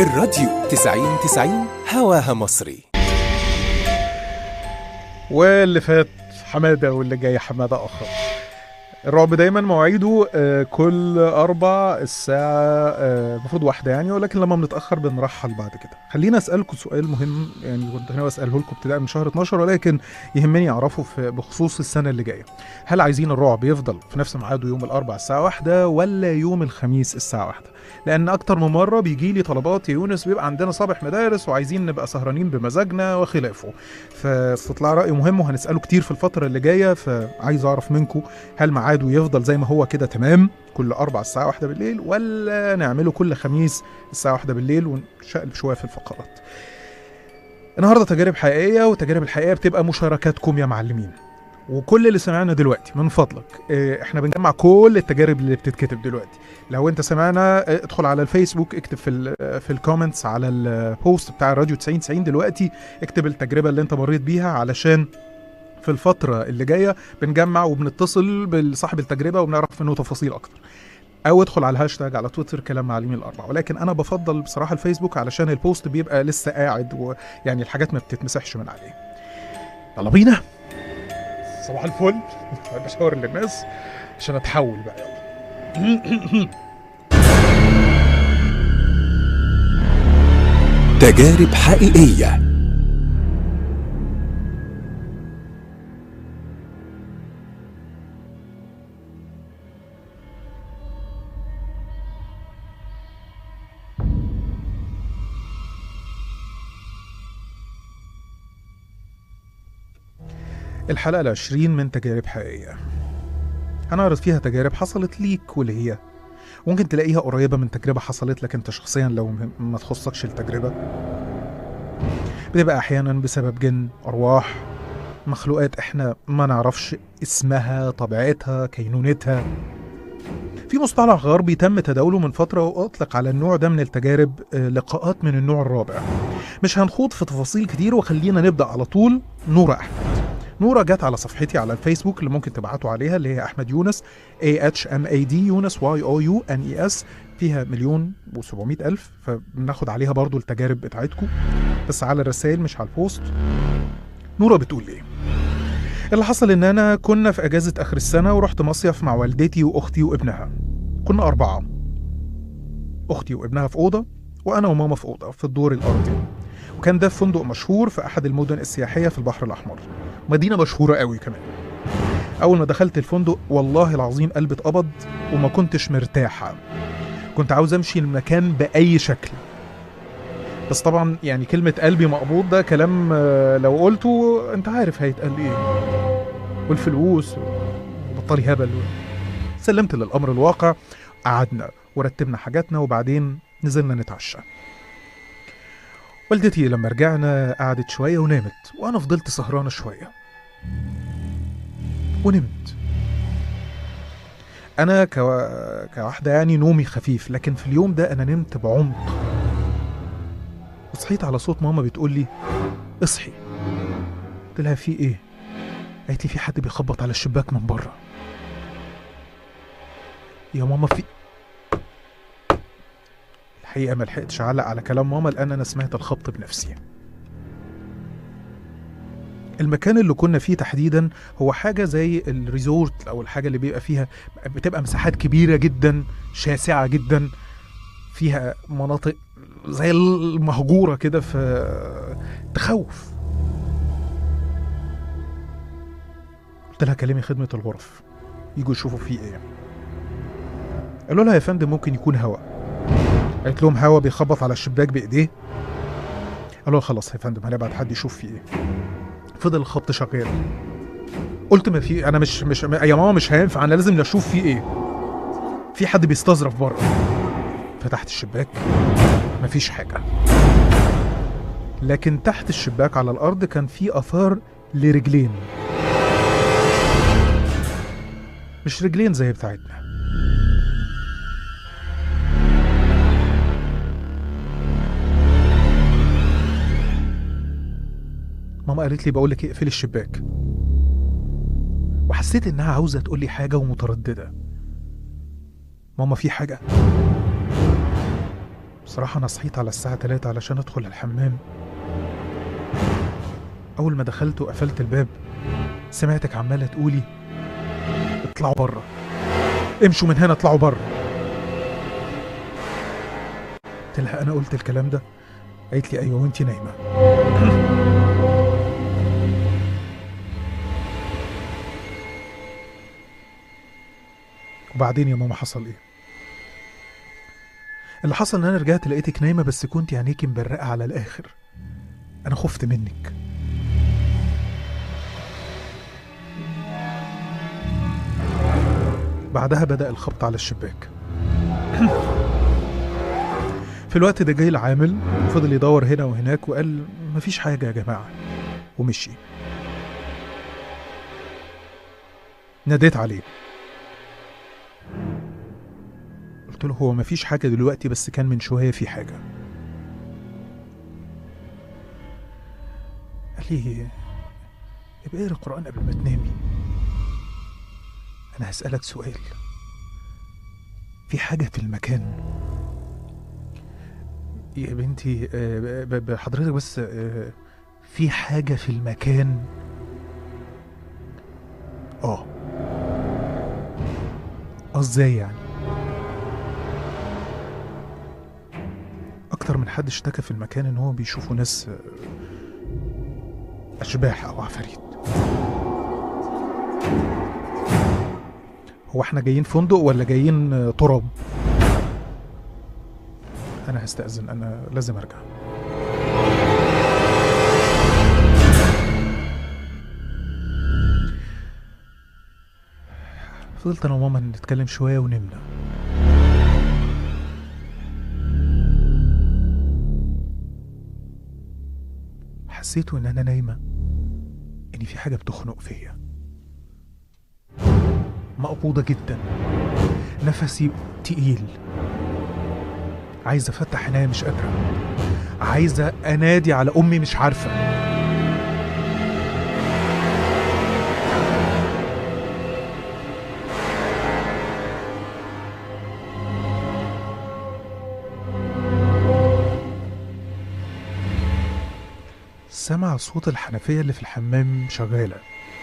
الراديو 90 90 هواها مصري واللي فات حماده واللي جاي حماده اخر الرعب دايما مواعيده آه، كل اربع الساعه آه، المفروض واحده يعني ولكن لما بنتاخر بنرحل بعد كده خلينا اسالكم سؤال مهم يعني كنت ناوي اساله لكم ابتداء من شهر 12 ولكن يهمني اعرفه في بخصوص السنه اللي جايه هل عايزين الرعب يفضل في نفس ميعاده يوم الاربع الساعه واحدة ولا يوم الخميس الساعه واحدة لان اكتر من مره بيجي لي طلبات يا يونس بيبقى عندنا صباح مدارس وعايزين نبقى سهرانين بمزاجنا وخلافه فاستطلاع راي مهم وهنساله كتير في الفتره اللي جايه فعايز اعرف منكم هل ميعاده يفضل زي ما هو كده تمام كل اربع الساعه واحدة بالليل ولا نعمله كل خميس الساعه واحدة بالليل ونشقلب شويه في الفقرات النهارده تجارب حقيقيه والتجارب الحقيقيه بتبقى مشاركاتكم يا معلمين وكل اللي سمعنا دلوقتي من فضلك إيه، احنا بنجمع كل التجارب اللي بتتكتب دلوقتي لو انت سمعنا إيه، ادخل على الفيسبوك اكتب في ال في الكومنتس على البوست بتاع الراديو 90 90 دلوقتي اكتب التجربه اللي انت مريت بيها علشان في الفترة اللي جاية بنجمع وبنتصل بصاحب التجربة وبنعرف منه تفاصيل أكتر أو ادخل على الهاشتاج على تويتر كلام معلمين الأربعة ولكن أنا بفضل بصراحة الفيسبوك علشان البوست بيبقى لسه قاعد ويعني الحاجات ما بتتمسحش من عليه يلا بينا صباح الفل بشاور للناس عشان اتحول بقى يلا تجارب حقيقية الحلقة العشرين من تجارب حقيقية هنعرض فيها تجارب حصلت ليك واللي هي ممكن تلاقيها قريبة من تجربة حصلت لك انت شخصيا لو م- ما تخصكش التجربة بتبقى أحيانا بسبب جن أرواح مخلوقات احنا ما نعرفش اسمها طبيعتها كينونتها في مصطلح غربي تم تداوله من فترة وأطلق على النوع ده من التجارب آه، لقاءات من النوع الرابع مش هنخوض في تفاصيل كتير وخلينا نبدأ على طول نورة أحمد نورة جت على صفحتي على الفيسبوك اللي ممكن تبعتوا عليها اللي هي أحمد يونس A H M A D يونس Y O U N E S فيها مليون و700 ألف فبناخد عليها برضو التجارب بتاعتكم بس على الرسائل مش على البوست نورة بتقول ايه اللي حصل ان انا كنا في اجازة اخر السنة ورحت مصيف مع والدتي واختي وابنها كنا اربعة اختي وابنها في اوضة وانا وماما في اوضة في الدور الارضي وكان ده في فندق مشهور في احد المدن السياحية في البحر الاحمر مدينة مشهورة قوي كمان اول ما دخلت الفندق والله العظيم قلبي اتقبض وما كنتش مرتاحة كنت عاوز امشي المكان باي شكل بس طبعا يعني كلمة قلبي مقبوض ده كلام آه، لو قلته انت عارف هيتقال ايه والفلوس وبطلي هبل سلمت للامر الواقع قعدنا ورتبنا حاجاتنا وبعدين نزلنا نتعشى والدتي لما رجعنا قعدت شوية ونامت وأنا فضلت سهرانة شوية ونمت أنا كو... كواحدة يعني نومي خفيف لكن في اليوم ده أنا نمت بعمق وصحيت على صوت ماما بتقول لي اصحي قلت لها في ايه قالت لي في حد بيخبط على الشباك من بره يا ماما في الحقيقة ما لحقتش أعلق على كلام ماما لأن أنا سمعت الخبط بنفسي المكان اللي كنا فيه تحديدا هو حاجة زي الريزورت أو الحاجة اللي بيبقى فيها بتبقى مساحات كبيرة جدا شاسعة جدا فيها مناطق زي المهجورة كده في تخوف قلت لها كلمي خدمة الغرف يجوا يشوفوا فيه ايه قالوا لها يا فندم ممكن يكون هوا قالت لهم هوا بيخبط على الشباك بايديه قالوا لها خلاص يا فندم هنبعت حد يشوف فيه ايه فضل الخبط شغال قلت ما في انا مش مش يا ماما مش هينفع انا لازم نشوف فيه ايه في حد بيستظرف بره فتحت الشباك مفيش حاجة لكن تحت الشباك على الأرض كان في آثار لرجلين مش رجلين زي بتاعتنا ماما قالت لي بقول لك اقفلي الشباك وحسيت انها عاوزه تقول لي حاجه ومتردده ماما في حاجه بصراحة أنا صحيت على الساعة 3 علشان أدخل الحمام أول ما دخلت وقفلت الباب سمعتك عمالة تقولي اطلعوا بره امشوا من هنا اطلعوا بره قلت لها أنا قلت الكلام ده قالت لي أيوه وأنت نايمة وبعدين يا ماما حصل ايه اللي حصل ان انا رجعت لقيتك نايمه بس كنت عينيكي مبرقه على الاخر انا خفت منك بعدها بدا الخبط على الشباك في الوقت ده جاي العامل وفضل يدور هنا وهناك وقال مفيش حاجه يا جماعه ومشي ناديت عليه قلت له هو مفيش حاجة دلوقتي بس كان من شوية في حاجة قال لي يبقى اقرا القرآن قبل ما تنامي أنا هسألك سؤال في حاجة في المكان يا بنتي آه، ب- ب- حضرتك بس آه، في حاجة في المكان اه اه ازاي يعني اكتر من حد اشتكى في المكان ان هو بيشوفوا ناس آه، اشباح او عفاريت هو احنا جايين فندق ولا جايين آه، تراب انا هستأذن انا لازم ارجع فضلت انا وماما نتكلم شويه ونمنا حسيت ان انا نايمه ان في حاجه بتخنق فيا مقبوضه جدا نفسي تقيل عايزه افتح عينيا مش قادره عايزه انادي على امي مش عارفه سمع صوت الحنفية اللي في الحمام شغالة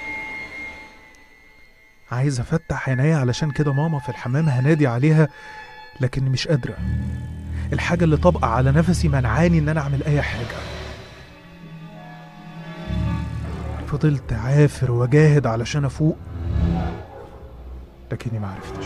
عايز افتح عينيا علشان كده ماما في الحمام هنادي عليها لكن مش قادرة الحاجة اللي طابقة على نفسي منعاني ان انا اعمل اي حاجة فضلت عافر وجاهد علشان افوق لكني ما عرفتش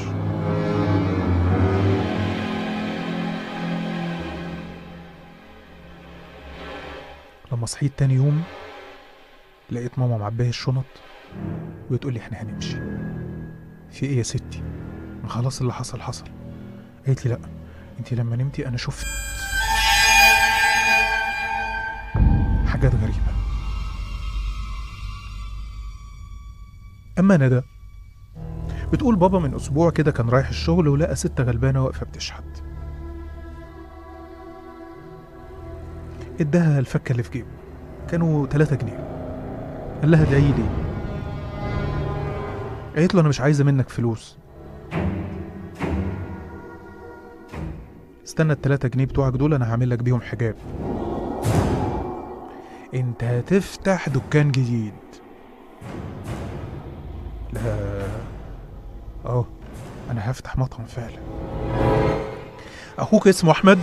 لما صحيت تاني يوم لقيت ماما معبيه الشنط وتقول لي احنا هنمشي في ايه يا ستي ما خلاص اللي حصل حصل قالت لي لا انت لما نمتي انا شفت حاجات غريبه اما ندى بتقول بابا من اسبوع كده كان رايح الشغل ولقى ست غلبانه واقفه بتشحت اداها الفكه اللي في جيبه كانوا 3 جنيه قال لها ادعي لي قالت له انا مش عايزه منك فلوس استنى التلاتة جنيه بتوعك دول انا هعمل لك بيهم حجاب انت هتفتح دكان جديد لا اه انا هفتح مطعم فعلا اخوك اسمه احمد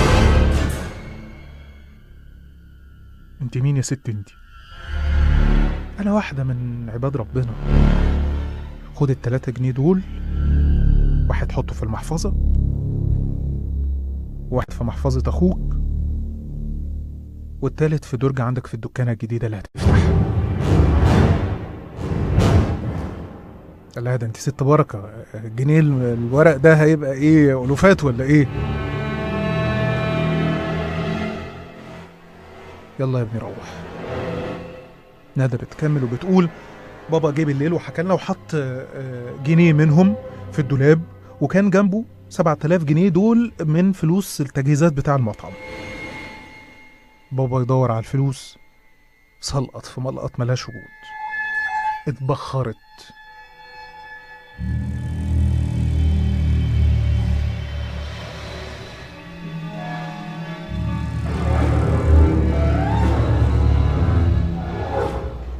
انت مين يا ست انت انا واحدة من عباد ربنا خد التلاتة جنيه دول واحد حطه في المحفظة واحد في محفظة اخوك والتالت في درج عندك في الدكانة الجديدة اللي هتفتحها لا ده انت ست بركة الجنيه الورق ده هيبقى ايه ألوفات ولا ايه يلا يا ابني روح ندى بتكمل وبتقول بابا جه بالليل وحكى لنا وحط آه، جنيه منهم في الدولاب وكان جنبه 7000 جنيه دول من فلوس التجهيزات بتاع المطعم بابا يدور على الفلوس سلقط في ملقط ملاش وجود اتبخرت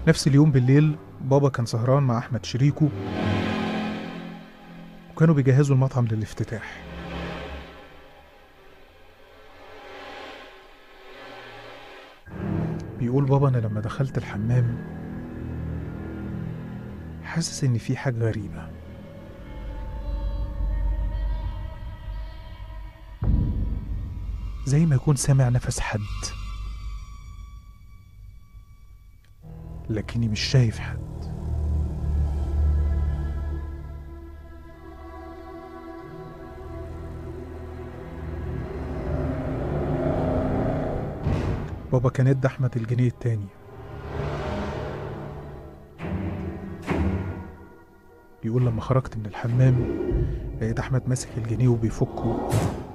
نفس اليوم بالليل بابا كان سهران مع أحمد شريكه وكانوا بيجهزوا المطعم للافتتاح بيقول بابا أنا لما دخلت الحمام حاسس إن في حاجة غريبة زي ما يكون سامع نفس حد لكني مش شايف حد بابا كان ادى احمد الجنيه التاني بيقول لما خرجت من الحمام لقيت احمد ماسك الجنيه وبيفكه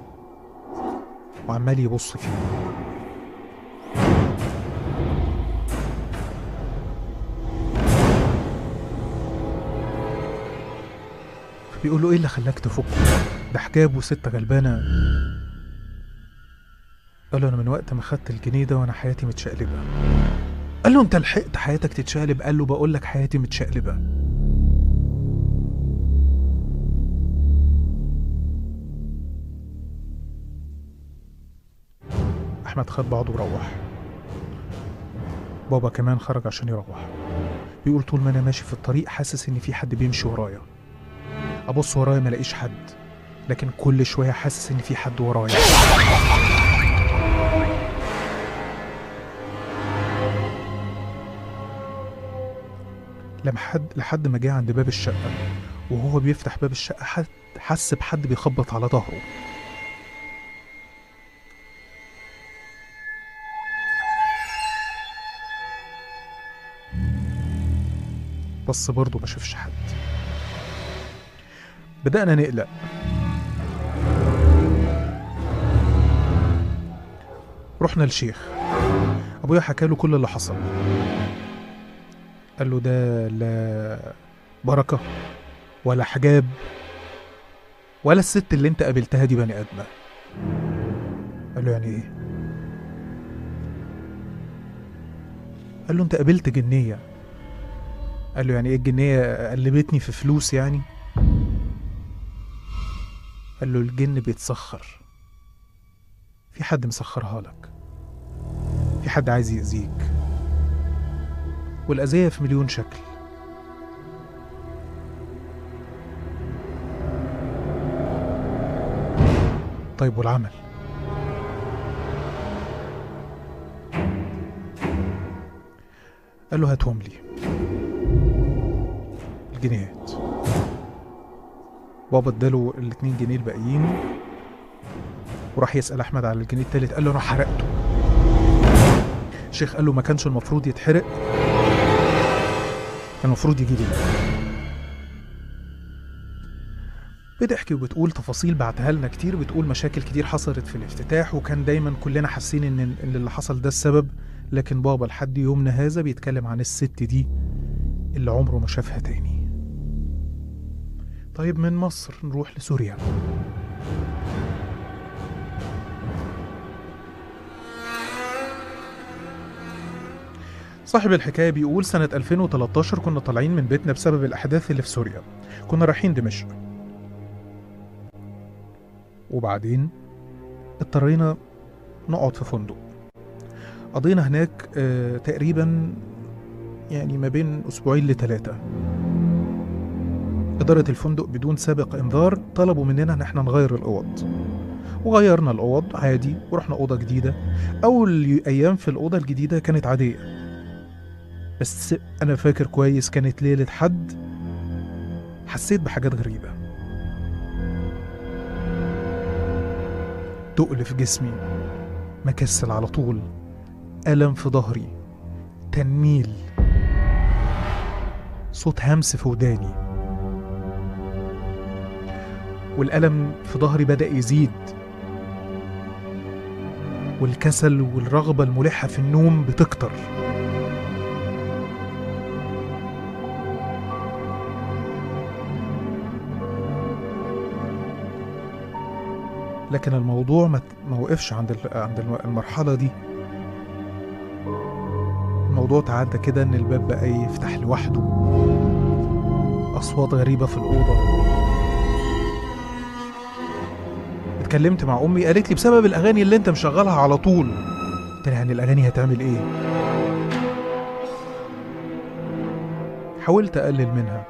وعمال يبص فيه فبيقول له ايه اللي خلاك تفكه ده حجاب وست غلبانه قال له انا من وقت ما خدت الجنيه ده وانا حياتي متشقلبه قال له انت لحقت حياتك تتشقلب قال له بقول لك حياتي متشقلبه احمد خد بعضه وروح بابا كمان خرج عشان يروح بيقول طول ما انا ماشي في الطريق حاسس ان في حد بيمشي ورايا ابص ورايا ما الاقيش حد لكن كل شويه حاسس ان في حد ورايا لما حد لحد ما جه عند باب الشقه وهو بيفتح باب الشقه حد حس بحد بيخبط على ظهره بص برضه ما شافش حد بدأنا نقلق رحنا للشيخ أبويا حكى له كل اللي حصل قال له ده لا بركة ولا حجاب ولا الست اللي انت قابلتها دي بني آدمة قال له يعني ايه قال له انت قابلت جنية قال له يعني ايه الجنية قلبتني في فلوس يعني قال له الجن بيتسخر في حد مسخرها لك في حد عايز يأذيك والأذية في مليون شكل طيب والعمل قال له هاتهم لي الجنيهات بابا اداله الاتنين جنيه الباقيين وراح يسأل أحمد على الجنيه التالت قال له أنا حرقته الشيخ قال له ما كانش المفروض يتحرق كان المفروض يجي لي بتحكي وبتقول تفاصيل بعتها لنا كتير بتقول مشاكل كتير حصلت في الافتتاح وكان دايما كلنا حاسين ان إن اللي حصل ده السبب لكن بابا لحد يومنا هذا بيتكلم عن الست دي اللي عمره ما شافها تاني طيب من مصر نروح لسوريا صاحب الحكاية بيقول سنة 2013 كنا طالعين من بيتنا بسبب الأحداث اللي في سوريا كنا رايحين دمشق وبعدين اضطرينا نقعد في فندق قضينا هناك آه تقريبا يعني ما بين أسبوعين لثلاثة إدارة الفندق بدون سابق إنذار طلبوا مننا إن احنا نغير الأوض وغيرنا الأوض عادي ورحنا أوضة جديدة أول أيام في الأوضة الجديدة كانت عادية بس أنا فاكر كويس كانت ليلة حد حسيت بحاجات غريبة تقل في جسمي مكسل على طول ألم في ظهري تنميل صوت همس في وداني والألم في ظهري بدأ يزيد والكسل والرغبة الملحة في النوم بتكتر لكن الموضوع ما ما وقفش عند ال- عند الم- المرحلة دي الموضوع تعدى كده ان الباب بقى يفتح لوحده اصوات غريبه في الاوضه اتكلمت مع امي قالت لي بسبب الاغاني اللي انت مشغلها على طول قلت لها يعني الاغاني هتعمل ايه حاولت اقلل منها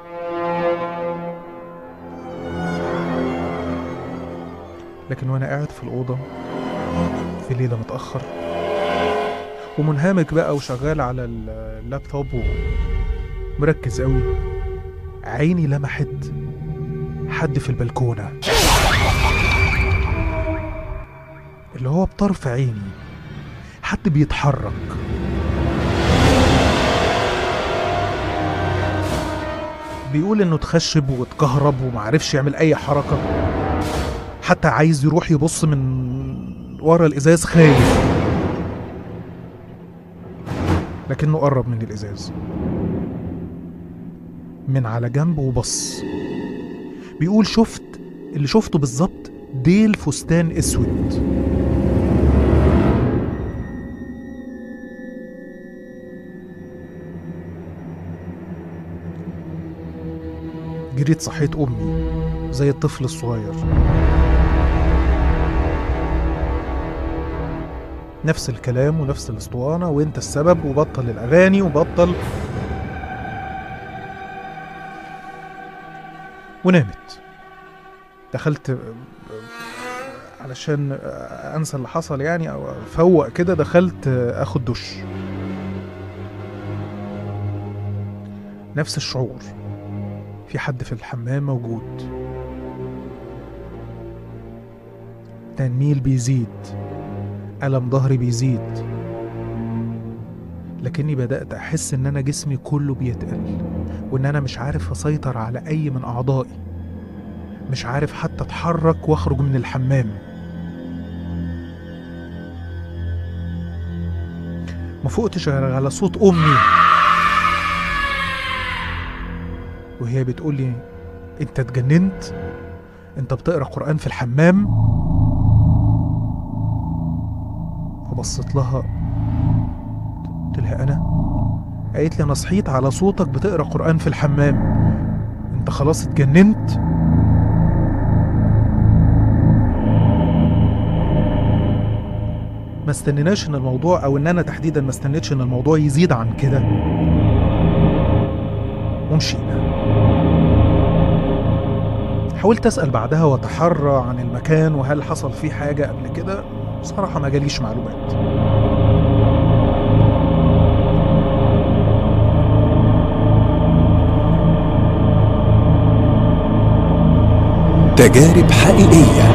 لكن وانا قاعد في الاوضه في ليله متاخر ومنهمك بقى وشغال على اللابتوب ومركز قوي عيني لمحت حد في البلكونه اللي هو بطرف عيني حد بيتحرك بيقول انه اتخشب واتكهرب ومعرفش يعمل اي حركه حتى عايز يروح يبص من ورا الازاز خايف لكنه قرب من الازاز من على جنب وبص بيقول شفت اللي شفته بالظبط ديل فستان اسود جريت صحيت امي زي الطفل الصغير نفس الكلام ونفس الاسطوانه وانت السبب وبطل الاغاني وبطل ونامت دخلت علشان انسى اللي حصل يعني او افوق كده دخلت اخد دش نفس الشعور في حد في الحمام موجود تنميل بيزيد ألم ظهري بيزيد لكني بدأت أحس إن أنا جسمي كله بيتقل وإن أنا مش عارف أسيطر على أي من أعضائي مش عارف حتى أتحرك وأخرج من الحمام ما فقتش غير على صوت أمي وهي بتقول لي أنت اتجننت أنت بتقرأ قرآن في الحمام فبصيت لها قلت لها انا قالت لي انا صحيت على صوتك بتقرا قران في الحمام انت خلاص اتجننت ما استنيناش ان الموضوع او ان انا تحديدا ما استنيتش ان الموضوع يزيد عن كده ومشينا حاولت اسال بعدها واتحرى عن المكان وهل حصل فيه حاجه قبل كده بصراحة ما جاليش معلومات تجارب حقيقية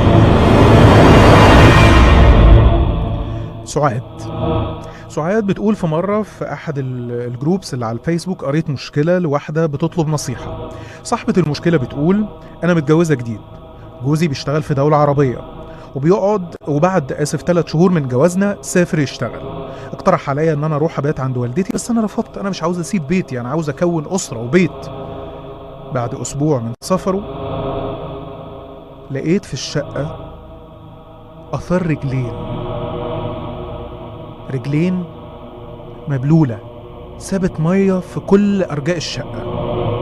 سعاد سعاد بتقول في مرة في أحد ال- الجروبس اللي على الفيسبوك قريت مشكلة لواحدة بتطلب نصيحة صاحبة المشكلة بتقول أنا متجوزة جديد جوزي بيشتغل في دولة عربية وبيقعد وبعد اسف ثلاث شهور من جوازنا سافر يشتغل اقترح عليا ان انا اروح ابات عند والدتي بس انا رفضت انا مش عاوز اسيب بيتي انا عاوز اكون اسره وبيت بعد اسبوع من سفره لقيت في الشقه اثار رجلين رجلين مبلوله سابت ميه في كل ارجاء الشقه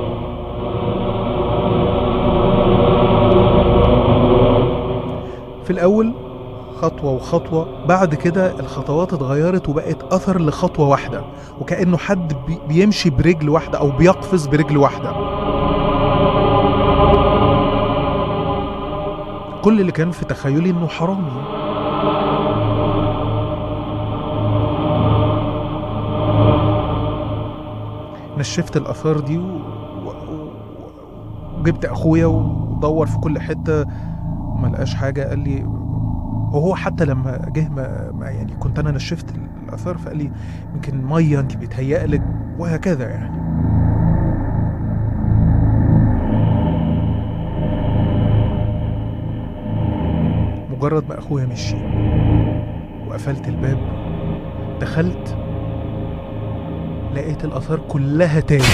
في الأول خطوة وخطوة بعد كده الخطوات اتغيرت وبقت أثر لخطوة واحدة وكأنه حد بي- بيمشي برجل واحدة أو بيقفز برجل واحدة كل اللي كان في تخيلي إنه حرامي نشفت الآثار دي و... و... و... وجبت أخويا ودور في كل حتة ما لقاش حاجه قال لي وهو حتى لما جه ما, ما يعني كنت انا نشفت الاثار فقال لي يمكن ميه انت بيتهيألك وهكذا يعني مجرد ما اخويا مشي وقفلت الباب دخلت لقيت الاثار كلها تاني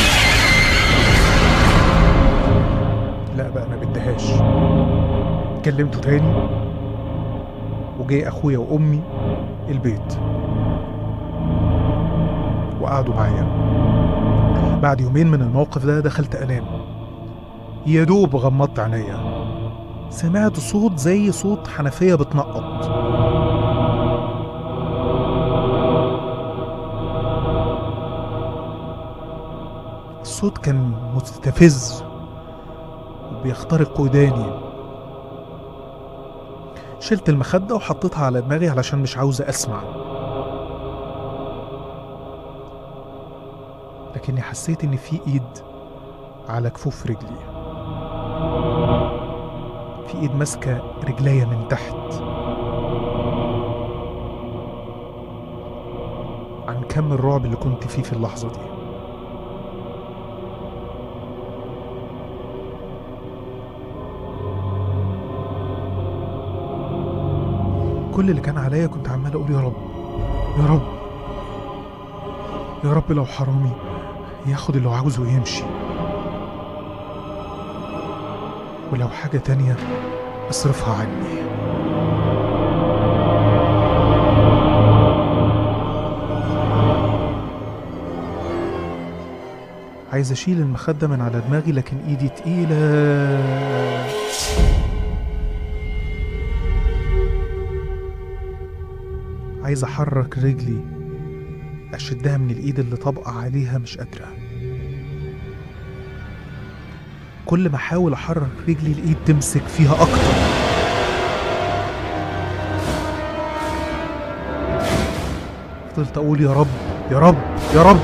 لا بقى ما بدهاش كلمته تاني وجاي اخويا وامي البيت وقعدوا معايا بعد يومين من الموقف ده دخلت انام يا دوب غمضت عينيا سمعت صوت زي صوت حنفيه بتنقط الصوت كان مستفز وبيخترق وداني شلت المخدة وحطيتها على دماغي علشان مش عاوزة أسمع لكني حسيت إن في إيد على كفوف رجلي في إيد ماسكة رجليا من تحت عن كم الرعب اللي كنت فيه في اللحظة دي كل اللي كان عليا كنت عمال اقول يا رب يا رب يا رب لو حرامي ياخد اللي هو عاوزه ويمشي ولو حاجة تانية اصرفها عني عايز اشيل المخدة من على دماغي لكن ايدي تقيلة عايز احرك رجلي اشدها من الايد اللي طابقه عليها مش قادره كل ما احاول احرك رجلي الايد تمسك فيها اكتر فضلت اقول يا رب يا رب يا رب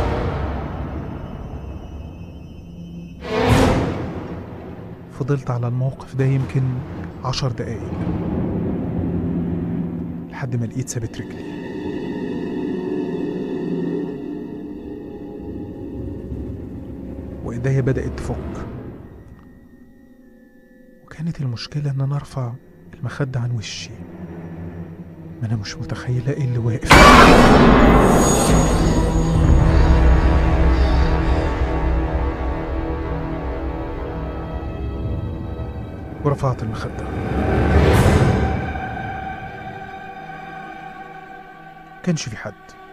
فضلت على الموقف ده يمكن عشر دقايق لحد ما لقيت سابت رجلي وايديا بدأت تفك وكانت المشكلة ان انا ارفع المخدة عن وشي ما انا مش متخيلة ايه اللي واقف ورفعت المخدة كانش في حد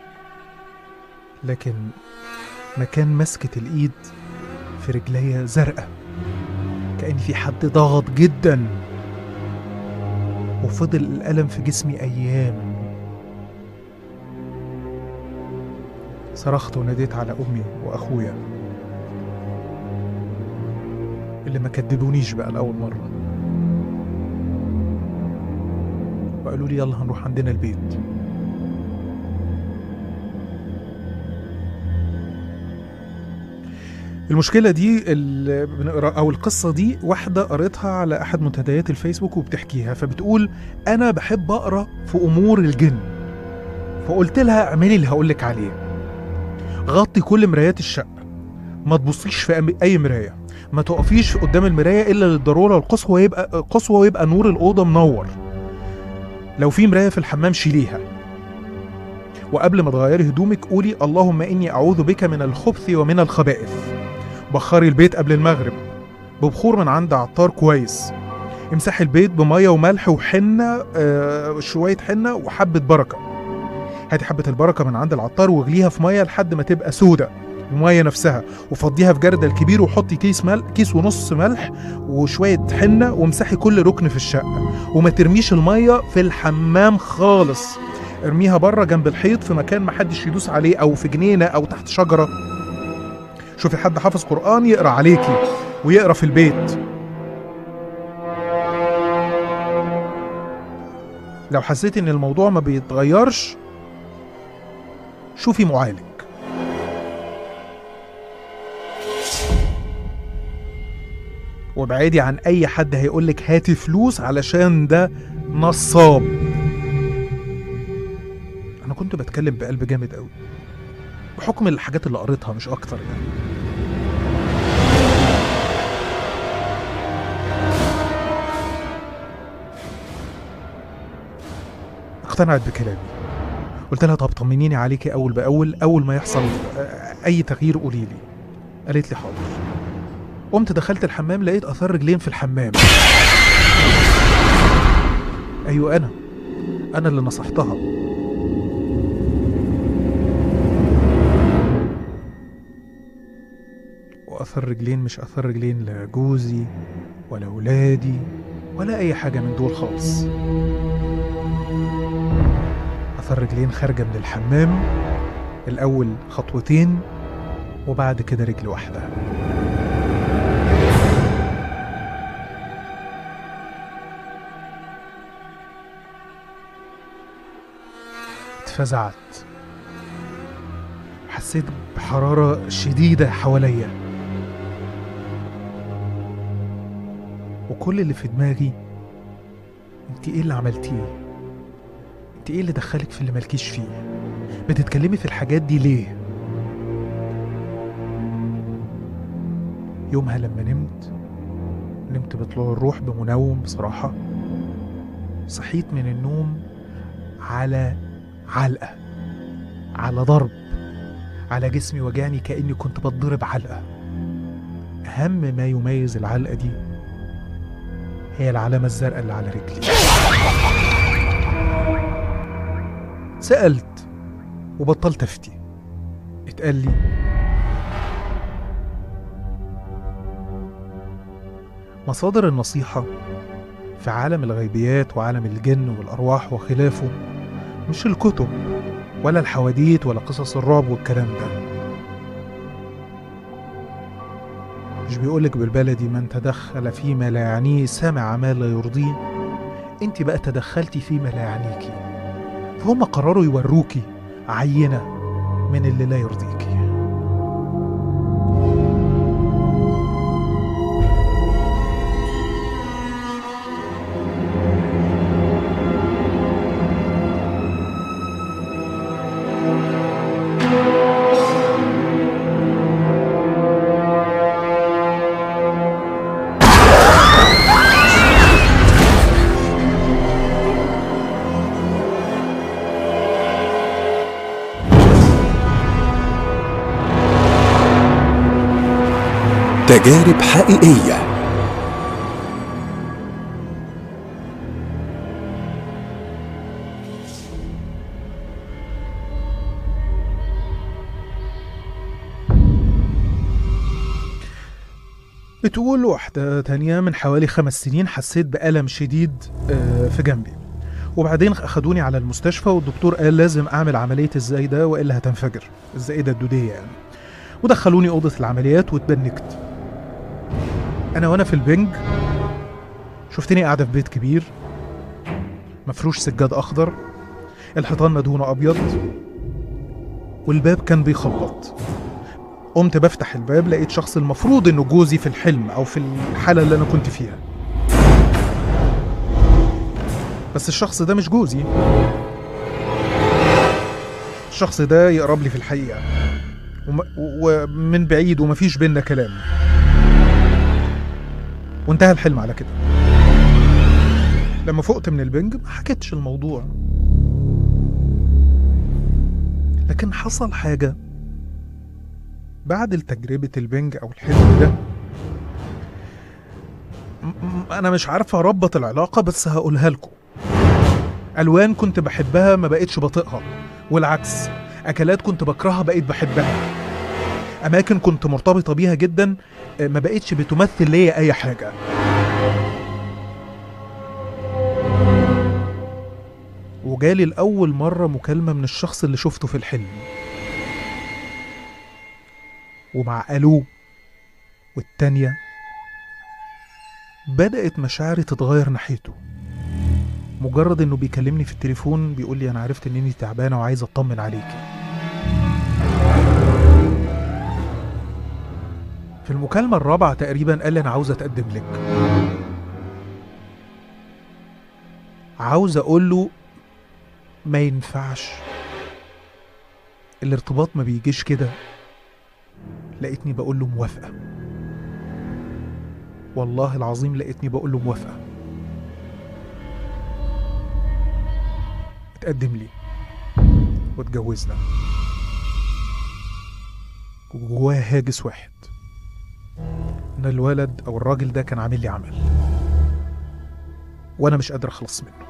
لكن مكان مسكة الإيد في رجليا زرقاء كأن في حد ضغط جدا وفضل الألم في جسمي أيام صرخت وناديت على أمي وأخويا اللي ما كدبونيش بقى لأول مرة وقالوا لي يلا هنروح عندنا البيت المشكلة دي اللي بنقرا أو القصة دي واحدة قريتها على أحد منتديات الفيسبوك وبتحكيها فبتقول أنا بحب أقرأ في أمور الجن فقلت لها اعملي اللي هقولك عليه غطي كل مرايات الشقة ما تبصيش في أم- أي مراية ما تقفيش قدام المراية إلا للضرورة القصوى ويبقى قصوى ويبقى نور الأوضة منور لو في مراية في الحمام شيليها وقبل ما تغيري هدومك قولي اللهم إني أعوذ بك من الخبث ومن الخبائث بخري البيت قبل المغرب ببخور من عند عطار كويس امسحي البيت بميه وملح وحنه آه شويه حنه وحبه بركه هاتي حبه البركه من عند العطار واغليها في ميه لحد ما تبقى سودة الميه نفسها وفضيها في جردل كبير وحطي كيس ملح كيس ونص ملح وشويه حنه وامسحي كل ركن في الشقه وما ترميش الميه في الحمام خالص ارميها بره جنب الحيط في مكان ما حدش يدوس عليه او في جنينه او تحت شجره شوفي حد حافظ قرآن يقرأ عليكي ويقرأ في البيت لو حسيت ان الموضوع ما بيتغيرش شوفي معالج وابعدي عن اي حد هيقولك هاتي فلوس علشان ده نصاب انا كنت بتكلم بقلب جامد قوي بحكم الحاجات اللي قريتها مش اكتر يعني اقتنعت بكلامي قلت لها طب طمنيني عليكي اول باول اول ما يحصل آه، اي تغيير قولي لي قالت لي حاضر قمت دخلت الحمام لقيت اثار رجلين في الحمام ايوه انا انا اللي نصحتها اثر رجلين مش اثر رجلين لا جوزي ولا ولادي ولا اي حاجه من دول خالص اثر رجلين خارجه من الحمام الاول خطوتين وبعد كده رجل واحده اتفزعت حسيت بحرارة شديدة حواليا وكل اللي في دماغي انت ايه اللي عملتيه انت ايه اللي دخلك في اللي مالكيش فيه بتتكلمي في الحاجات دي ليه يومها لما نمت نمت بطلوع الروح بمنوم بصراحة صحيت من النوم على علقة على ضرب على جسمي وجعني كأني كنت بتضرب علقة أهم ما يميز العلقة دي هي العلامة الزرقاء اللي على رجلي سألت وبطلت أفتي اتقال لي مصادر النصيحة في عالم الغيبيات وعالم الجن والأرواح وخلافه مش الكتب ولا الحواديت ولا قصص الرعب والكلام ده مش بيقولك بالبلدي من تدخل فيما لا يعنيه سمع ما لا يرضيه انت بقى تدخلتي فيما لا يعنيكي فهم قرروا يوروكي عينة من اللي لا يرضيكي تجارب حقيقية بتقول واحدة تانية من حوالي خمس سنين حسيت بألم شديد آه، في جنبي وبعدين أخدوني على المستشفى والدكتور قال لازم أعمل عملية الزايدة وإلا هتنفجر الزايدة الدودية يعني ودخلوني أوضة العمليات واتبنكت أنا وأنا في البنج شفتني قاعدة في بيت كبير مفروش سجاد أخضر الحيطان مدهونة أبيض والباب كان بيخبط قمت بفتح الباب لقيت شخص المفروض انه جوزي في الحلم او في الحالة اللي انا كنت فيها بس الشخص ده مش جوزي الشخص ده يقرب لي في الحقيقة وم- ومن بعيد ومفيش بينا كلام وانتهى الحلم على كده لما فقت من البنج ما حكيتش الموضوع لكن حصل حاجة بعد تجربة البنج أو الحلم ده م- م- أنا مش عارف أربط العلاقة بس هقولها لكم ألوان كنت بحبها ما بقتش بطيقها والعكس أكلات كنت بكرهها بقيت بحبها أماكن كنت مرتبطة بيها جدا آه، ما بقتش بتمثل ليا أي حاجة وجالي لأول مرة مكالمة من الشخص اللي شفته في الحلم ومع ألو والتانية بدأت مشاعري تتغير ناحيته مجرد انه بيكلمني في التليفون بيقول لي انا عرفت ان انتي تعبانه وعايز اطمن عليكي في المكالمه الرابعه تقريبا قال لي انا عاوز اتقدم لك عاوز اقول له ما ينفعش الارتباط ما بيجيش كده لقيتني بقول له موافقه والله العظيم لقيتني بقول له موافقه اتقدم لي واتجوزنا وجواه هاجس واحد ان الولد او الراجل ده كان عامل لي عمل وانا مش قادر اخلص منه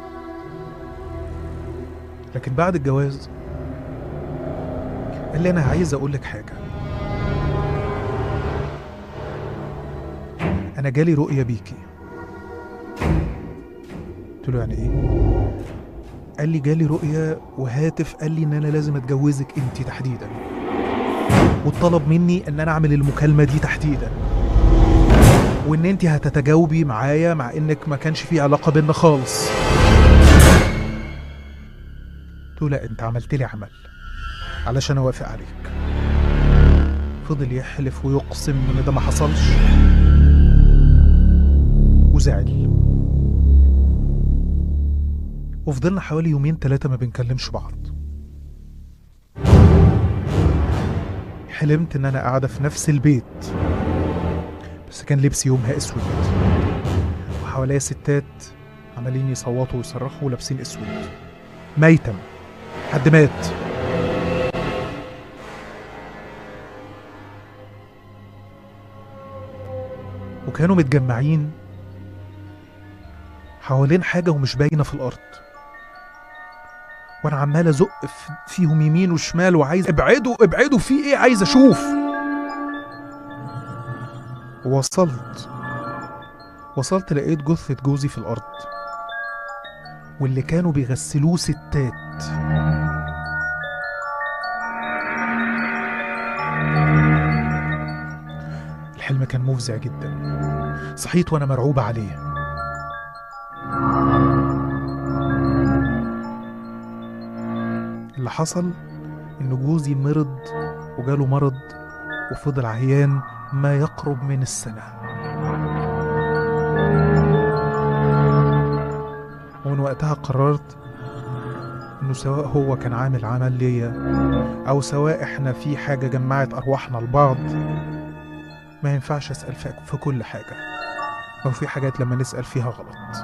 لكن بعد الجواز قال لي انا عايز اقول لك حاجه انا جالي رؤيه بيكي قلت له يعني ايه قال لي جالي رؤيه وهاتف قال لي ان انا لازم اتجوزك انت تحديدا وطلب مني ان انا اعمل المكالمه دي تحديدا وان انت هتتجاوبي معايا مع انك ما كانش في علاقه بينا خالص قلت له لا انت عملت لي عمل علشان اوافق عليك فضل يحلف ويقسم ان ده ما حصلش وزعل وفضلنا حوالي يومين ثلاثة ما بنكلمش بعض حلمت ان انا قاعدة في نفس البيت بس كان لبسي يومها اسود وحواليا ستات عمالين يصوتوا ويصرخوا ولابسين اسود ميتم حد مات وكانوا متجمعين حوالين حاجة ومش باينة في الأرض وأنا عمال أزق في- فيهم يمين وشمال وعايز ابعدوا ابعدوا في إيه عايز أشوف وصلت وصلت لقيت جثة جوزي في الأرض واللي كانوا بيغسلوه ستات الحلم كان مفزع جدا صحيت وانا مرعوبة عليه اللي حصل ان جوزي مرض وجاله مرض وفضل عيان ما يقرب من السنة ومن وقتها قررت انه سواء هو كان عامل عمل ليا او سواء احنا في حاجة جمعت ارواحنا لبعض ما ينفعش اسأل في في كل حاجة او في حاجات لما نسأل فيها غلط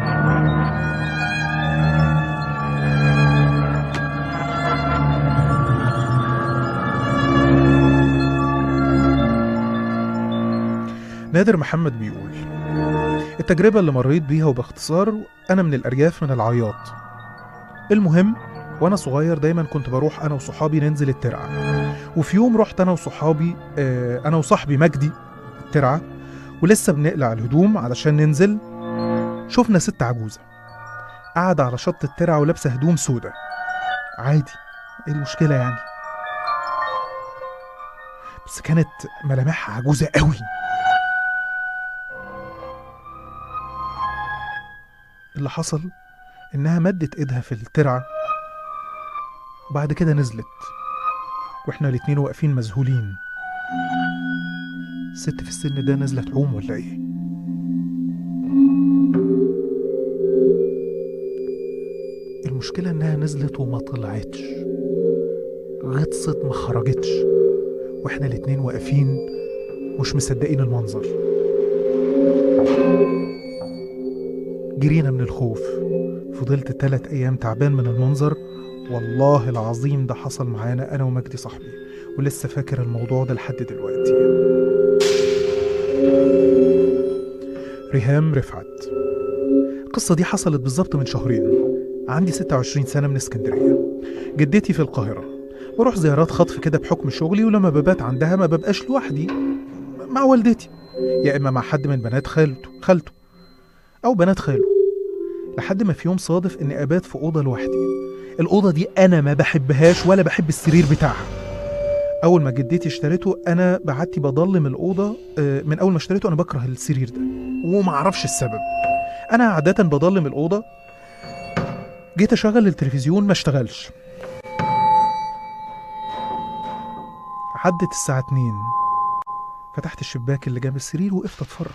نادر محمد بيقول التجربة اللي مريت بيها وباختصار أنا من الأرياف من العياط المهم وأنا صغير دايما كنت بروح أنا وصحابي ننزل الترعة وفي يوم رحت أنا وصحابي آه، أنا وصاحبي مجدي الترعة ولسه بنقلع الهدوم علشان ننزل شفنا ست عجوزة قاعدة على شط الترعة ولابسة هدوم سودة عادي ايه المشكلة يعني بس كانت ملامحها عجوزة قوي اللي حصل إنها مدت إيدها في الترعة وبعد كده نزلت وإحنا الاتنين واقفين مذهولين الست في السن ده نازلة تعوم ولا إيه؟ المشكلة إنها نزلت وما طلعتش غطست ما خرجتش وإحنا الاتنين واقفين مش مصدقين المنظر جرينا من الخوف فضلت تلات أيام تعبان من المنظر والله العظيم ده حصل معانا أنا ومجدي صاحبي ولسه فاكر الموضوع ده لحد دلوقتي ريهام رفعت القصة دي حصلت بالظبط من شهرين عندي 26 سنة من اسكندرية جدتي في القاهرة بروح زيارات خطف كده بحكم شغلي ولما ببات عندها ما ببقاش لوحدي مع والدتي يا إما مع حد من بنات خالته خالته أو بنات خاله لحد ما في يوم صادف إني أبات في أوضة لوحدي الأوضة دي أنا ما بحبهاش ولا بحب السرير بتاعها أول ما جدتي اشتريته أنا بعدتي بضلم الأوضة آه، من أول ما اشتريته أنا بكره السرير ده وما أعرفش السبب أنا عادة بضلم الأوضة جيت أشغل التلفزيون ما اشتغلش عدت الساعة اتنين فتحت الشباك اللي جنب السرير وقفت اتفرج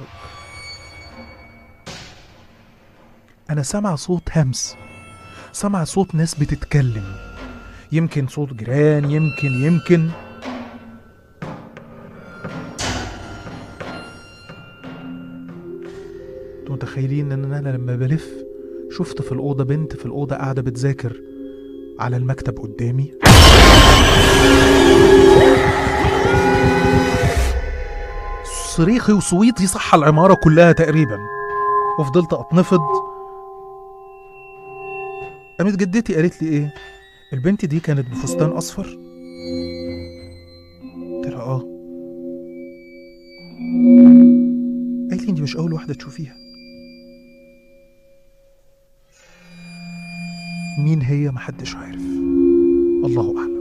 انا سامع صوت همس سامع صوت ناس بتتكلم يمكن صوت جيران يمكن يمكن انتوا متخيلين ان انا لما بلف شفت في الاوضه بنت في الاوضه قاعده بتذاكر على المكتب قدامي صريخي وصويتي صح العمارة كلها تقريبا وفضلت أتنفض قامت جدتي قالت لي إيه البنت دي كانت بفستان أصفر قلت لها آه قالت لي مش أول واحدة تشوفيها مين هي محدش عارف الله أعلم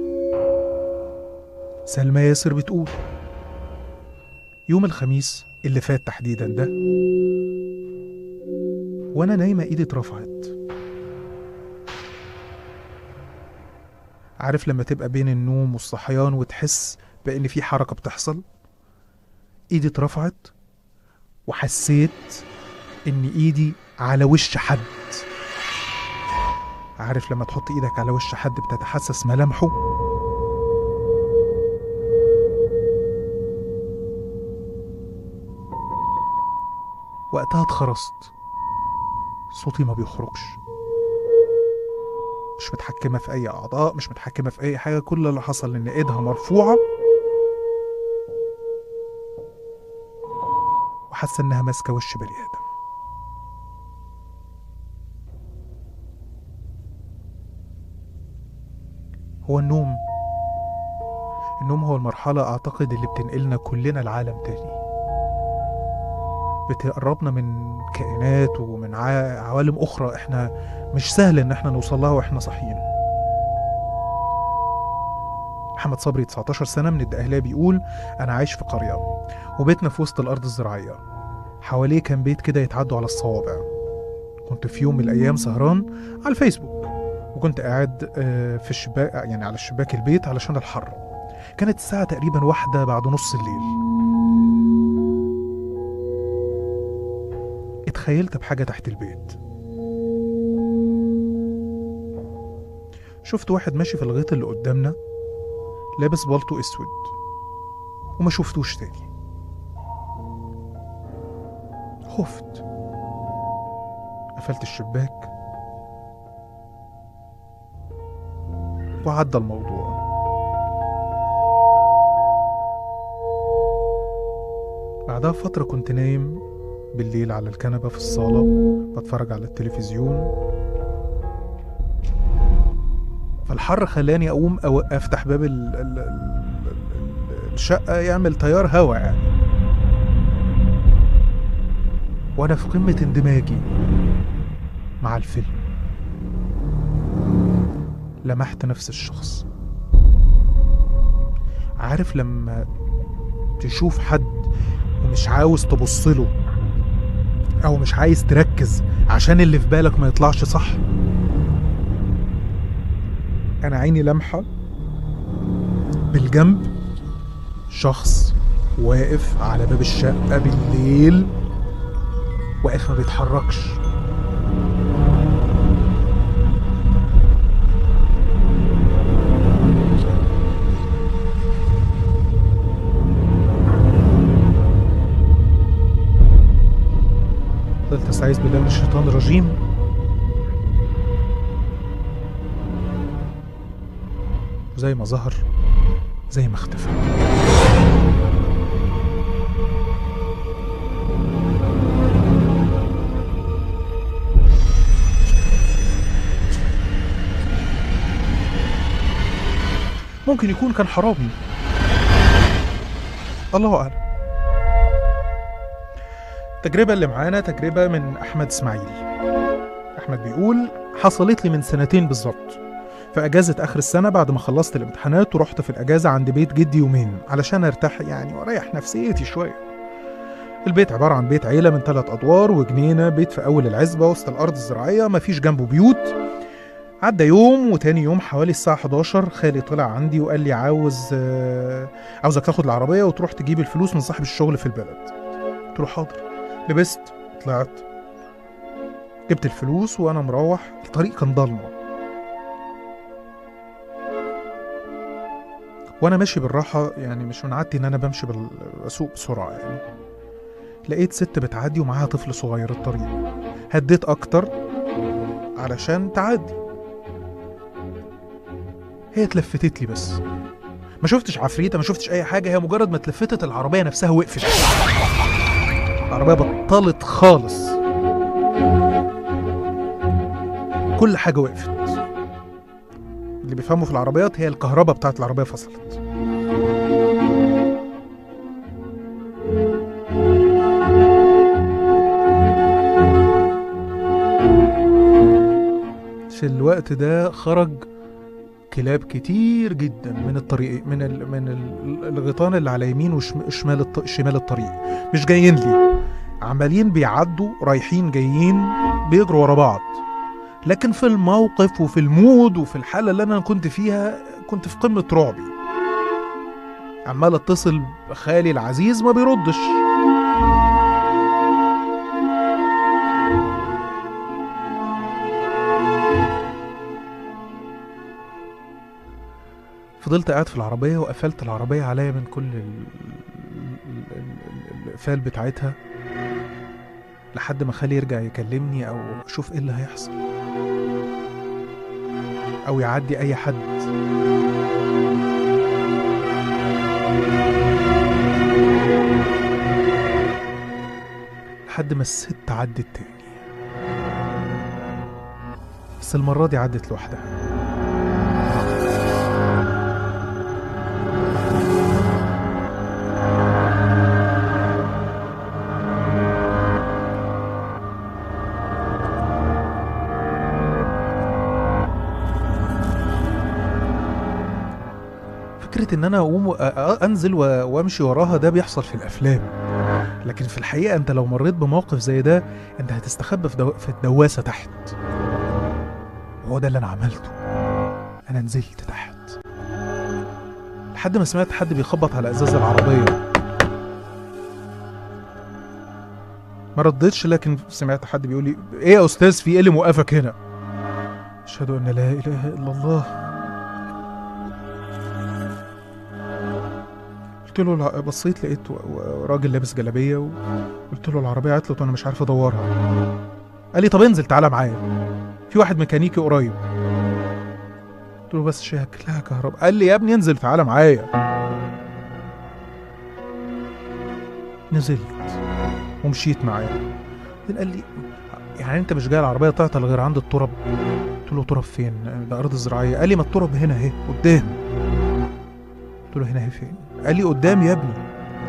سلمى ياسر بتقول يوم الخميس اللي فات تحديدا ده وانا نايمه ايدي اترفعت عارف لما تبقى بين النوم والصحيان وتحس بان في حركه بتحصل ايدي اترفعت وحسيت ان ايدي على وش حد عارف لما تحط ايدك على وش حد بتتحسس ملامحه وقتها اتخرست صوتي ما بيخرجش مش متحكمة في أي أعضاء مش متحكمة في أي حاجة كل اللي حصل إن إيدها مرفوعة وحاسة إنها ماسكة وش بني آدم هو النوم النوم هو المرحلة أعتقد اللي بتنقلنا كلنا لعالم تاني بتقربنا من كائنات ومن عا- عوالم أخرى إحنا مش سهل إن إحنا نوصل لها وإحنا صاحيين محمد صبري 19 سنة من الدقهلية بيقول أنا عايش في قرية وبيتنا في وسط الأرض الزراعية حواليه كان بيت كده يتعدوا على الصوابع كنت في يوم من الأيام سهران على الفيسبوك وكنت قاعد آه، في الشباك يعني على شباك البيت علشان الحر كانت الساعة تقريبا واحدة بعد نص الليل اتخيلت بحاجة تحت البيت شفت واحد ماشي في الغيط اللي قدامنا لابس بالطو اسود وما شفتوش تاني خفت قفلت الشباك وعدى الموضوع بعدها فترة كنت نايم بالليل على الكنبة في الصالة بتفرج على التلفزيون فالحر خلاني أقوم أو أفتح باب ال ال ال ال الشقة يعمل تيار هوا يعني وأنا في قمة اندماجي مع الفيلم لمحت نفس الشخص عارف لما تشوف حد ومش عاوز تبصله او مش عايز تركز عشان اللي في بالك ما يطلعش صح انا عيني لمحه بالجنب شخص واقف على باب الشقه بالليل واقف ما بيتحركش فضلت استعيذ بالله من الشيطان الرجيم زي ما ظهر زي ما اختفى ممكن يكون كان حرامي الله اعلم التجربة اللي معانا تجربة من أحمد إسماعيل أحمد بيقول حصلت لي من سنتين بالظبط في أجازة آخر السنة بعد ما خلصت الامتحانات ورحت في الأجازة عند بيت جدي يومين علشان أرتاح يعني وأريح نفسيتي شوية البيت عبارة عن بيت عيلة من ثلاث أدوار وجنينة بيت في أول العزبة وسط الأرض الزراعية مفيش جنبه بيوت عدى يوم وتاني يوم حوالي الساعة 11 خالي طلع عندي وقال لي عاوز آه، عاوزك تاخد العربية وتروح تجيب الفلوس من صاحب الشغل في البلد قلت له حاضر لبست طلعت جبت الفلوس وانا مروح الطريق كان ضلمه وانا ماشي بالراحه يعني مش من عادتي ان انا بمشي بال- بسوق بسرعه يعني لقيت ست بتعدي ومعاها طفل صغير الطريق هديت اكتر علشان تعدي هي اتلفتت لي بس ما شفتش عفريته ما شفتش اي حاجه هي مجرد ما اتلفتت العربيه نفسها وقفت العربية بطلت خالص كل حاجة وقفت اللي بيفهموا في العربيات هي الكهرباء بتاعت العربية فصلت في الوقت ده خرج كلاب كتير جدا من الطريق من ال من ال- الغيطان اللي على يمين وشمال الط- شمال الطريق مش جايين لي عمالين بيعدوا رايحين جايين بيجروا ورا بعض لكن في الموقف وفي المود وفي الحالة اللي أنا كنت فيها كنت في قمة رعبي عمال اتصل بخالي العزيز ما بيردش فضلت قاعد في العربية وقفلت العربية عليا من كل ال- ال- ال- القفال بتاعتها لحد ما خالي يرجع يكلمني أو أشوف إيه اللي هيحصل أو يعدي أي حد لحد ما الست عدت تاني بس المرة دي عدت لوحدها فكرة إن أنا أقوم وأ- أ- أنزل و- وأمشي وراها ده بيحصل في الأفلام لكن في الحقيقة أنت لو مريت بموقف زي ده أنت هتستخبى في, دو... في الدواسة تحت هو ده اللي أنا عملته أنا نزلت تحت لحد ما سمعت حد بيخبط على إزاز العربية ما ردتش لكن سمعت حد بيقول لي ايه يا استاذ في ايه اللي موقفك هنا اشهد ان لا اله الا الله قلت له الع- بصيت لقيت و- و- راجل لابس جلابيه وقلت له العربيه عطلت وانا مش عارف ادورها قال لي طب انزل تعالى معايا في واحد ميكانيكي قريب قلت له بس شكلها كهرباء قال لي يا ابني انزل تعالى معايا نزلت ومشيت معاه بعدين قال لي يعني انت مش جاي العربيه تعطل غير عند التراب قلت له تراب فين ده ارض زراعيه قال لي ما التراب هنا اهي قدام قلت له هنا اهي فين قال لي قدام يا ابني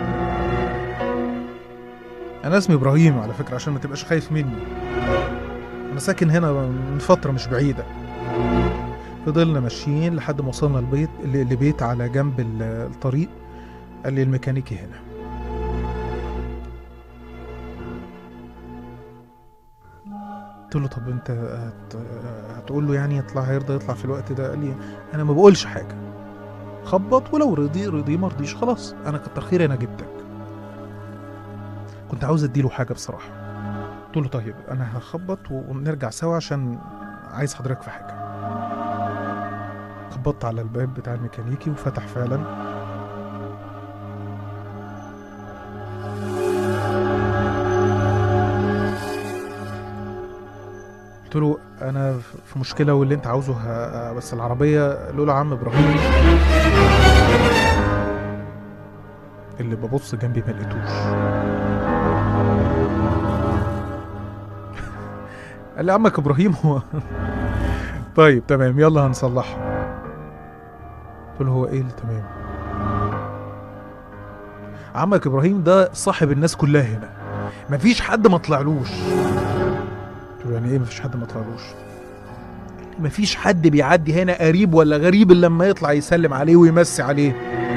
انا اسمي ابراهيم على فكره عشان ما تبقاش خايف مني انا ساكن هنا من فتره مش بعيده فضلنا ماشيين لحد ما وصلنا البيت ل- لبيت على جنب ال- الطريق قال لي الميكانيكي هنا قلت له طب انت هت... هتقول له يعني يطلع هيرضى يطلع في الوقت ده قال لي انا ما بقولش حاجه خبط ولو رضي رضي ما رضيش خلاص انا كتر خيري انا جبتك كنت عاوز اديله حاجه بصراحه قلت له طيب انا هخبط ونرجع سوا عشان عايز حضرتك في حاجه خبطت على الباب بتاع الميكانيكي وفتح فعلا قلت له انا في مشكله واللي انت عاوزه ه... بس العربيه لولا عم ابراهيم اللي ببص جنبي ما لقيتوش قال لي عمك ابراهيم هو طيب تمام يلا هنصلحها قلت له هو ايه اللي تمام عمك ابراهيم ده صاحب الناس كلها هنا مفيش حد ما طلعلوش قلت له يعني ايه مفيش حد ما طلعلوش مفيش حد بيعدي هنا قريب ولا غريب الا لما يطلع يسلم عليه ويمسي عليه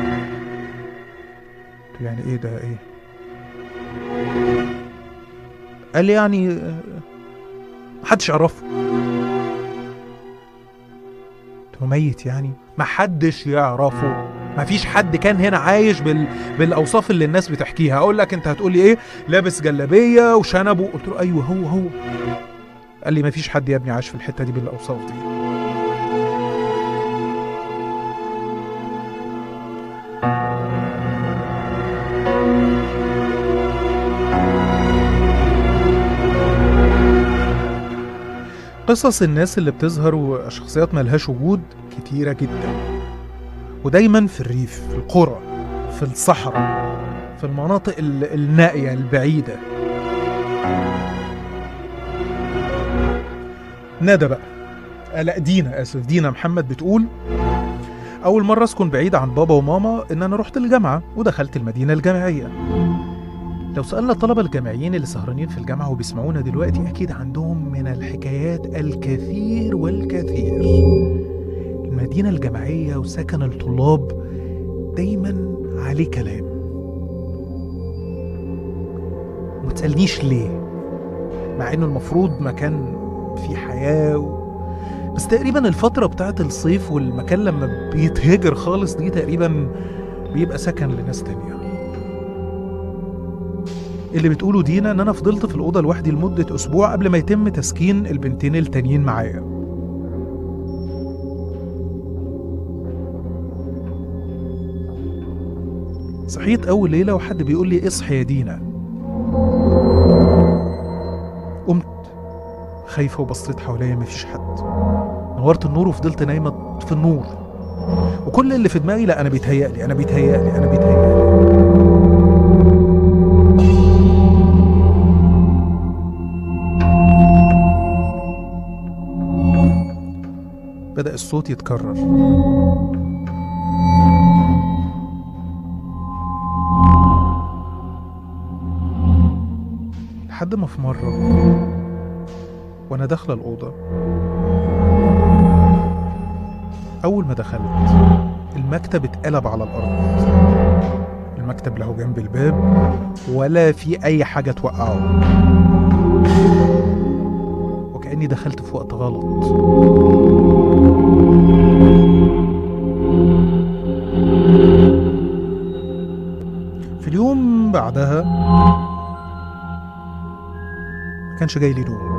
قلت له يعني ايه ده ايه قال لي يعني آه، محدش يعرفه قلت له ميت يعني محدش يعرفه مفيش حد كان هنا عايش بال... بالاوصاف اللي الناس بتحكيها اقول لك انت هتقول لي ايه لابس جلابيه وشنبه قلت له ايوه هو هو قال لي مفيش حد يا ابني عايش في الحته دي بالاوصاف دي قصص الناس اللي بتظهر وشخصيات ملهاش وجود كتيرة جدا ودايما في الريف في القرى في الصحراء في المناطق ال- النائية البعيدة ندى بقى آه، لا دينا اسف دينا محمد بتقول اول مره اسكن بعيد عن بابا وماما ان انا رحت الجامعه ودخلت المدينه الجامعيه لو سألنا الطلبة الجامعيين اللي سهرانين في الجامعة وبيسمعونا دلوقتي أكيد عندهم من الحكايات الكثير والكثير المدينة الجامعية وسكن الطلاب دايما عليه كلام وما تسألنيش ليه مع انه المفروض مكان فيه حياة و... بس تقريبا الفترة بتاعت الصيف والمكان لما بيتهجر خالص دي تقريبا بيبقى سكن لناس تانية اللي بتقوله دينا ان انا فضلت في الأوضة لوحدي لمدة أسبوع قبل ما يتم تسكين البنتين التانيين معايا صحيت أول ليلة وحد بيقول لي اصحي يا دينا قمت خايفة وبصيت حواليا مفيش حد نورت النور وفضلت نايمة في النور وكل اللي في دماغي لا أنا بيتهيألي أنا بيتهيألي أنا بيتهيألي بدأ الصوت يتكرر لحد ما في مرة وأنا داخلة الأوضة أول ما دخلت المكتب اتقلب على الأرض المكتب له جنب الباب ولا في أي حاجة توقعه وكأني دخلت في وقت غلط في اليوم بعدها ما كانش جاي لي نوم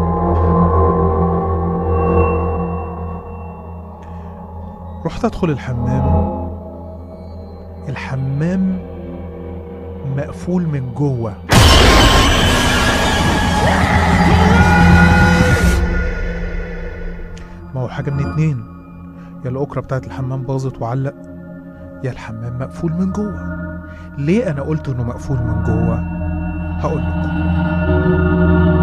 رحت ادخل الحمام الحمام مقفول من جوه ما هو حاجه من اتنين يا الاكره بتاعت الحمام باظت وعلق يا الحمام مقفول من جوه ليه انا قلت انه مقفول من جوه هقول لكم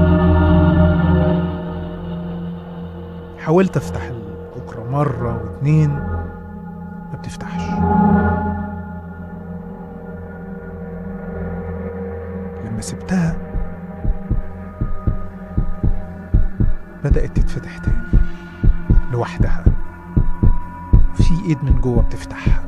حاولت افتح الاكره مره واتنين ما بتفتحش لما سبتها بدأت تتفتح تاني لوحدها في ايد من جوه بتفتحها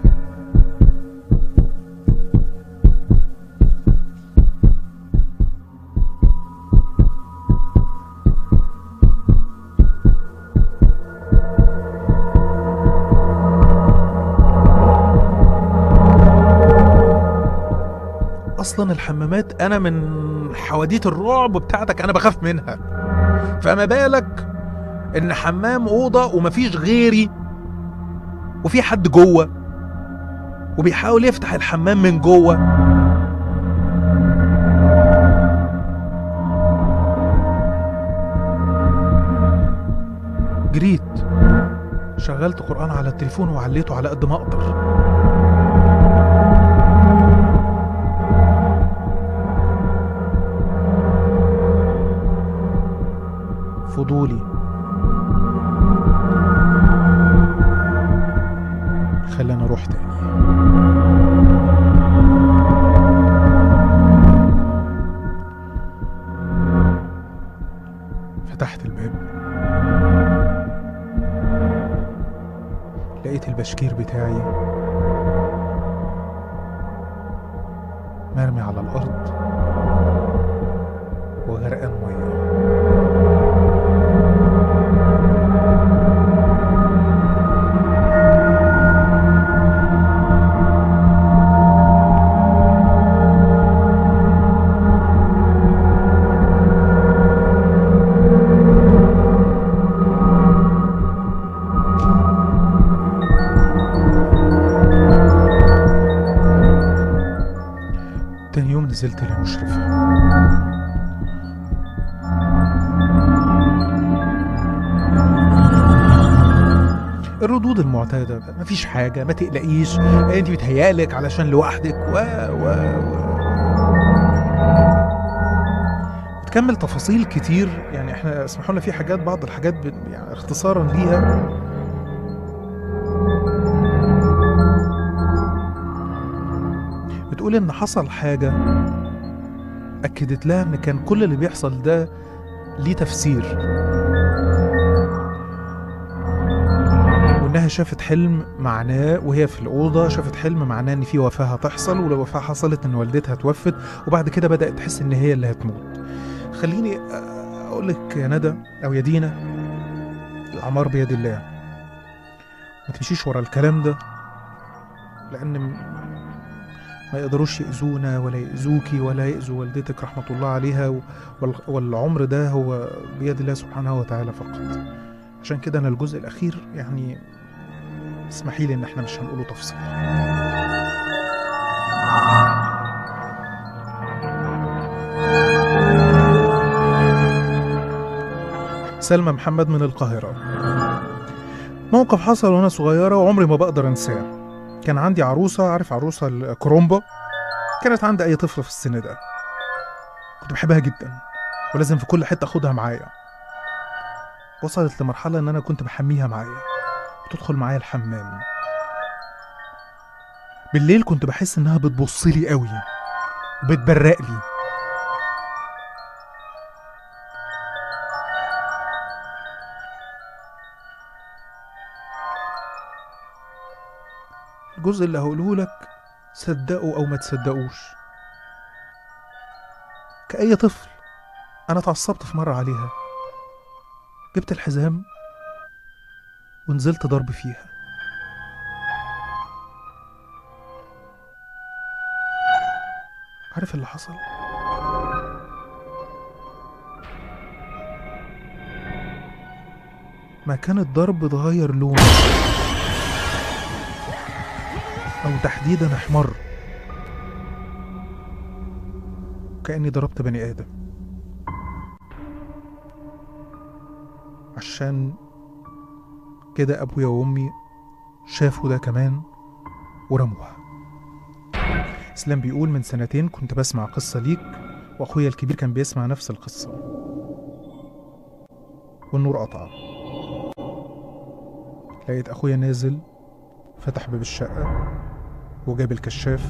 اصلا الحمامات انا من حواديت الرعب بتاعتك انا بخاف منها فما بالك ان حمام اوضه ومفيش غيري وفي حد جوه وبيحاول يفتح الحمام من جوه جريت شغلت قرآن على التليفون وعليته على قد ما اقدر فضولي خلاني اروح تاني فتحت الباب لقيت البشكير بتاعي مرمي على الارض وغرقان ميه تاني يوم نزلت للمشرفة الردود المعتادة مفيش حاجة ما تقلقيش انت بتهيألك علشان لوحدك و و و تكمل تفاصيل كتير يعني احنا اسمحوا لنا في حاجات بعض الحاجات ب... يعني اختصارا ليها بتقول ان حصل حاجة أكدت لها إن كان كل اللي بيحصل ده ليه تفسير وإنها شافت حلم معناه وهي في الأوضة شافت حلم معناه إن في وفاة هتحصل ولو وفاة حصلت إن والدتها توفت وبعد كده بدأت تحس إن هي اللي هتموت خليني أقول لك يا ندى أو يا دينا الأعمار بيد الله ما تمشيش ورا الكلام ده لأن م- ما يقدروش يأذونا ولا يأذوكي ولا يأذوا والدتك رحمة الله عليها و- وال- والعمر ده هو بيد الله سبحانه وتعالى فقط عشان كده أنا الجزء الأخير يعني اسمحي لي إن احنا مش هنقوله تفصيل سلمى محمد من القاهرة موقف حصل وأنا صغيرة وعمري ما بقدر أنساه كان عندي عروسة عارف عروسة الكرومبا كانت عند أي طفل في السن ده كنت بحبها جدا ولازم في كل حتة أخدها معايا وصلت لمرحلة إن أنا كنت بحميها معايا وتدخل معايا الحمام بالليل كنت بحس إنها بتبصلي قوي وبتبرق لي الجزء اللي هقوله لك صدقوا او ما تصدقوش كأي طفل انا اتعصبت في مرة عليها جبت الحزام ونزلت ضرب فيها عارف اللي حصل مكان الضرب اتغير لونه أو تحديدا احمر كأني ضربت بني آدم عشان كده أبويا وأمي شافوا ده كمان ورموها إسلام بيقول من سنتين كنت بسمع قصة ليك وأخويا الكبير كان بيسمع نفس القصة والنور قطع لقيت أخويا نازل فتح باب الشقة وجاب الكشاف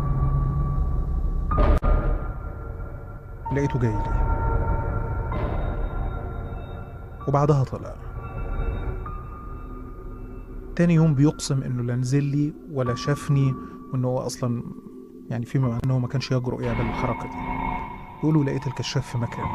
لقيته جاي لي وبعدها طلع تاني يوم بيقسم انه لا نزل لي ولا شافني وانه هو اصلا يعني فيما معناه انه ما كانش يجرؤ يعمل الحركه دي يقولوا لقيت الكشاف في مكانه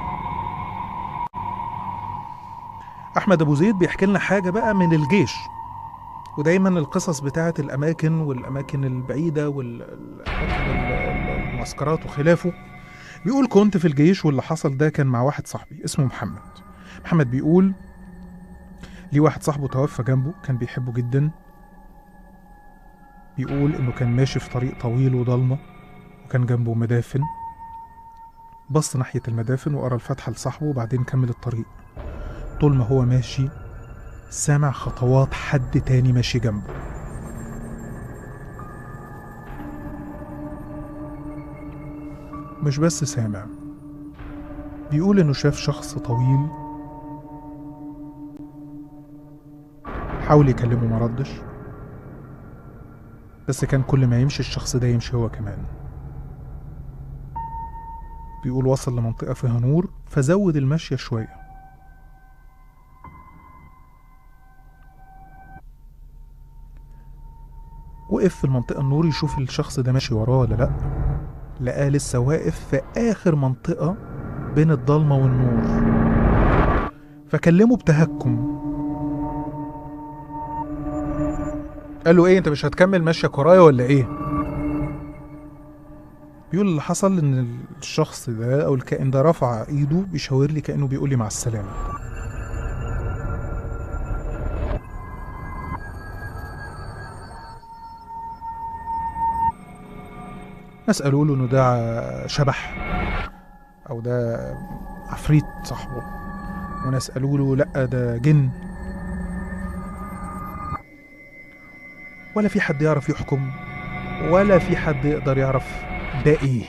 احمد ابو زيد بيحكي لنا حاجه بقى من الجيش ودايما القصص بتاعه الاماكن والاماكن البعيده والاماكن المعسكرات وخلافه بيقول كنت في الجيش واللي حصل ده كان مع واحد صاحبي اسمه محمد محمد بيقول ليه واحد صاحبه توفى جنبه كان بيحبه جدا بيقول انه كان ماشي في طريق طويل وضلمه وكان جنبه مدافن بص ناحية المدافن وقرا الفاتحة لصاحبه وبعدين كمل الطريق طول ما هو ماشي سامع خطوات حد تاني ماشي جنبه مش بس سامع بيقول انه شاف شخص طويل حاول يكلمه مردش بس كان كل ما يمشي الشخص ده يمشي هو كمان بيقول وصل لمنطقة فيها نور فزود المشي شوية وقف في المنطقة النور يشوف الشخص ده ماشي وراه ولا لأ لقاه لسه واقف في آخر منطقة بين الضلمة والنور فكلمه بتهكم قال له ايه انت مش هتكمل مشيك ورايا ولا ايه بيقول اللي حصل ان الشخص ده او الكائن ده رفع ايده بيشاور لي كانه بيقول لي مع السلامه ناس قالوا له انه ده شبح او ده عفريت صاحبه وناس قالوا له لا ده جن ولا في حد يعرف يحكم ولا في حد يقدر يعرف ده ايه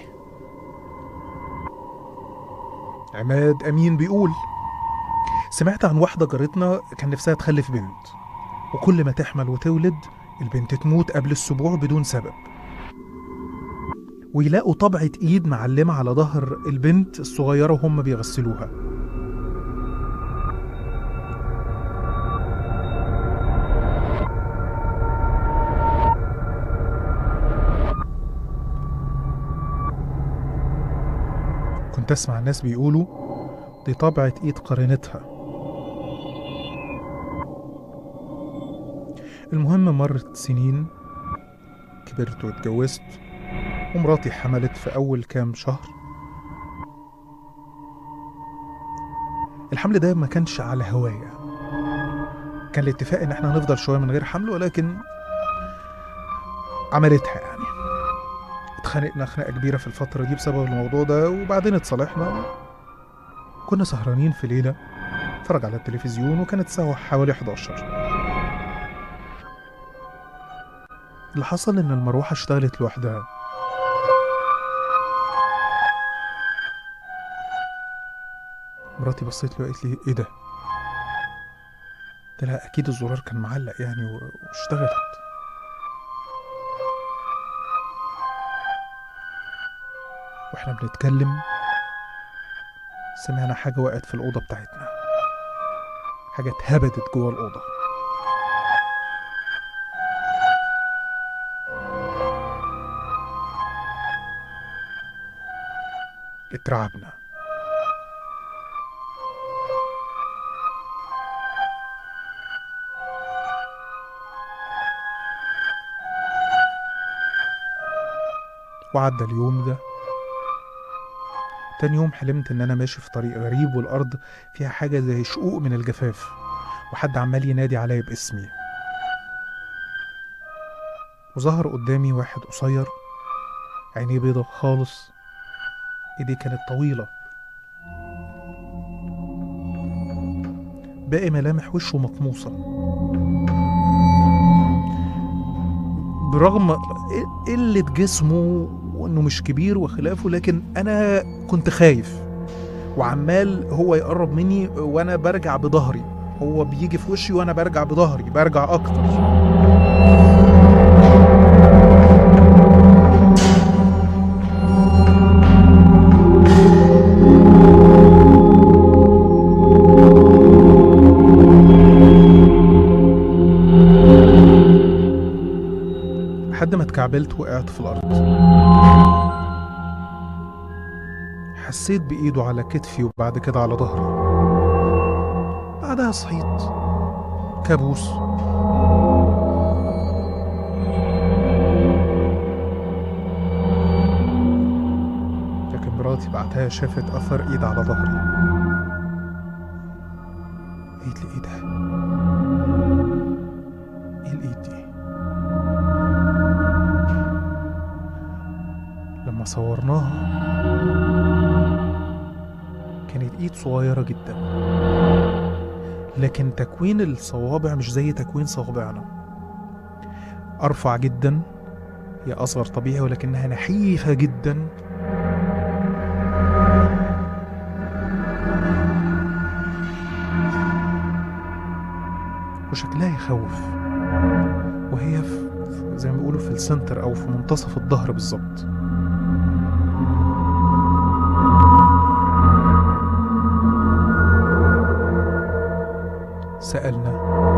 عماد امين بيقول سمعت عن واحده جارتنا كان نفسها تخلف بنت وكل ما تحمل وتولد البنت تموت قبل السبوع بدون سبب ويلاقوا طبعة إيد معلمة على ظهر البنت الصغيرة وهم بيغسلوها كنت أسمع الناس بيقولوا دي طبعة إيد قرينتها المهم مرت سنين كبرت واتجوزت ومراتي حملت في أول كام شهر الحمل ده ما كانش على هواية كان الاتفاق إن احنا هنفضل شوية من غير حمل ولكن عملتها يعني اتخانقنا خناقة كبيرة في الفترة دي بسبب الموضوع ده وبعدين اتصالحنا كنا سهرانين في ليلة اتفرج على التلفزيون وكانت الساعة حوالي 11 اللي حصل إن المروحة اشتغلت لوحدها مراتي بصيت له وقالت لي ايه ده؟ قلت لها اكيد الزرار كان معلق يعني و- واشتغلت واحنا بنتكلم سمعنا حاجة وقعت في الأوضة بتاعتنا حاجة اتهبدت جوه الأوضة اترعبنا وعدى اليوم ده تاني يوم حلمت ان انا ماشي في طريق غريب والارض فيها حاجة زي شقوق من الجفاف وحد عمال ينادي عليا باسمي وظهر قدامي واحد قصير عينيه بيضة خالص ايديه كانت طويلة باقي ملامح وشه مطموسة برغم قلة جسمه وانه مش كبير وخلافه لكن انا كنت خايف وعمال هو يقرب مني وانا برجع بظهري هو بيجي في وشي وانا برجع بظهري برجع اكتر لحد ما اتكعبلت وقعت في الارض حسيت بايده على كتفي وبعد كده على ظهري بعدها صحيت كابوس لكن مراتي بعدها شافت اثر ايد على ظهري قالت لي ايه ده ايه الايد دي لما صورناها كانت ايد صغيرة جدا لكن تكوين الصوابع مش زي تكوين صوابعنا أرفع جدا هي أصغر طبيعي ولكنها نحيفة جدا وشكلها يخوف وهي في زي ما بيقولوا في السنتر أو في منتصف الظهر بالظبط سألنا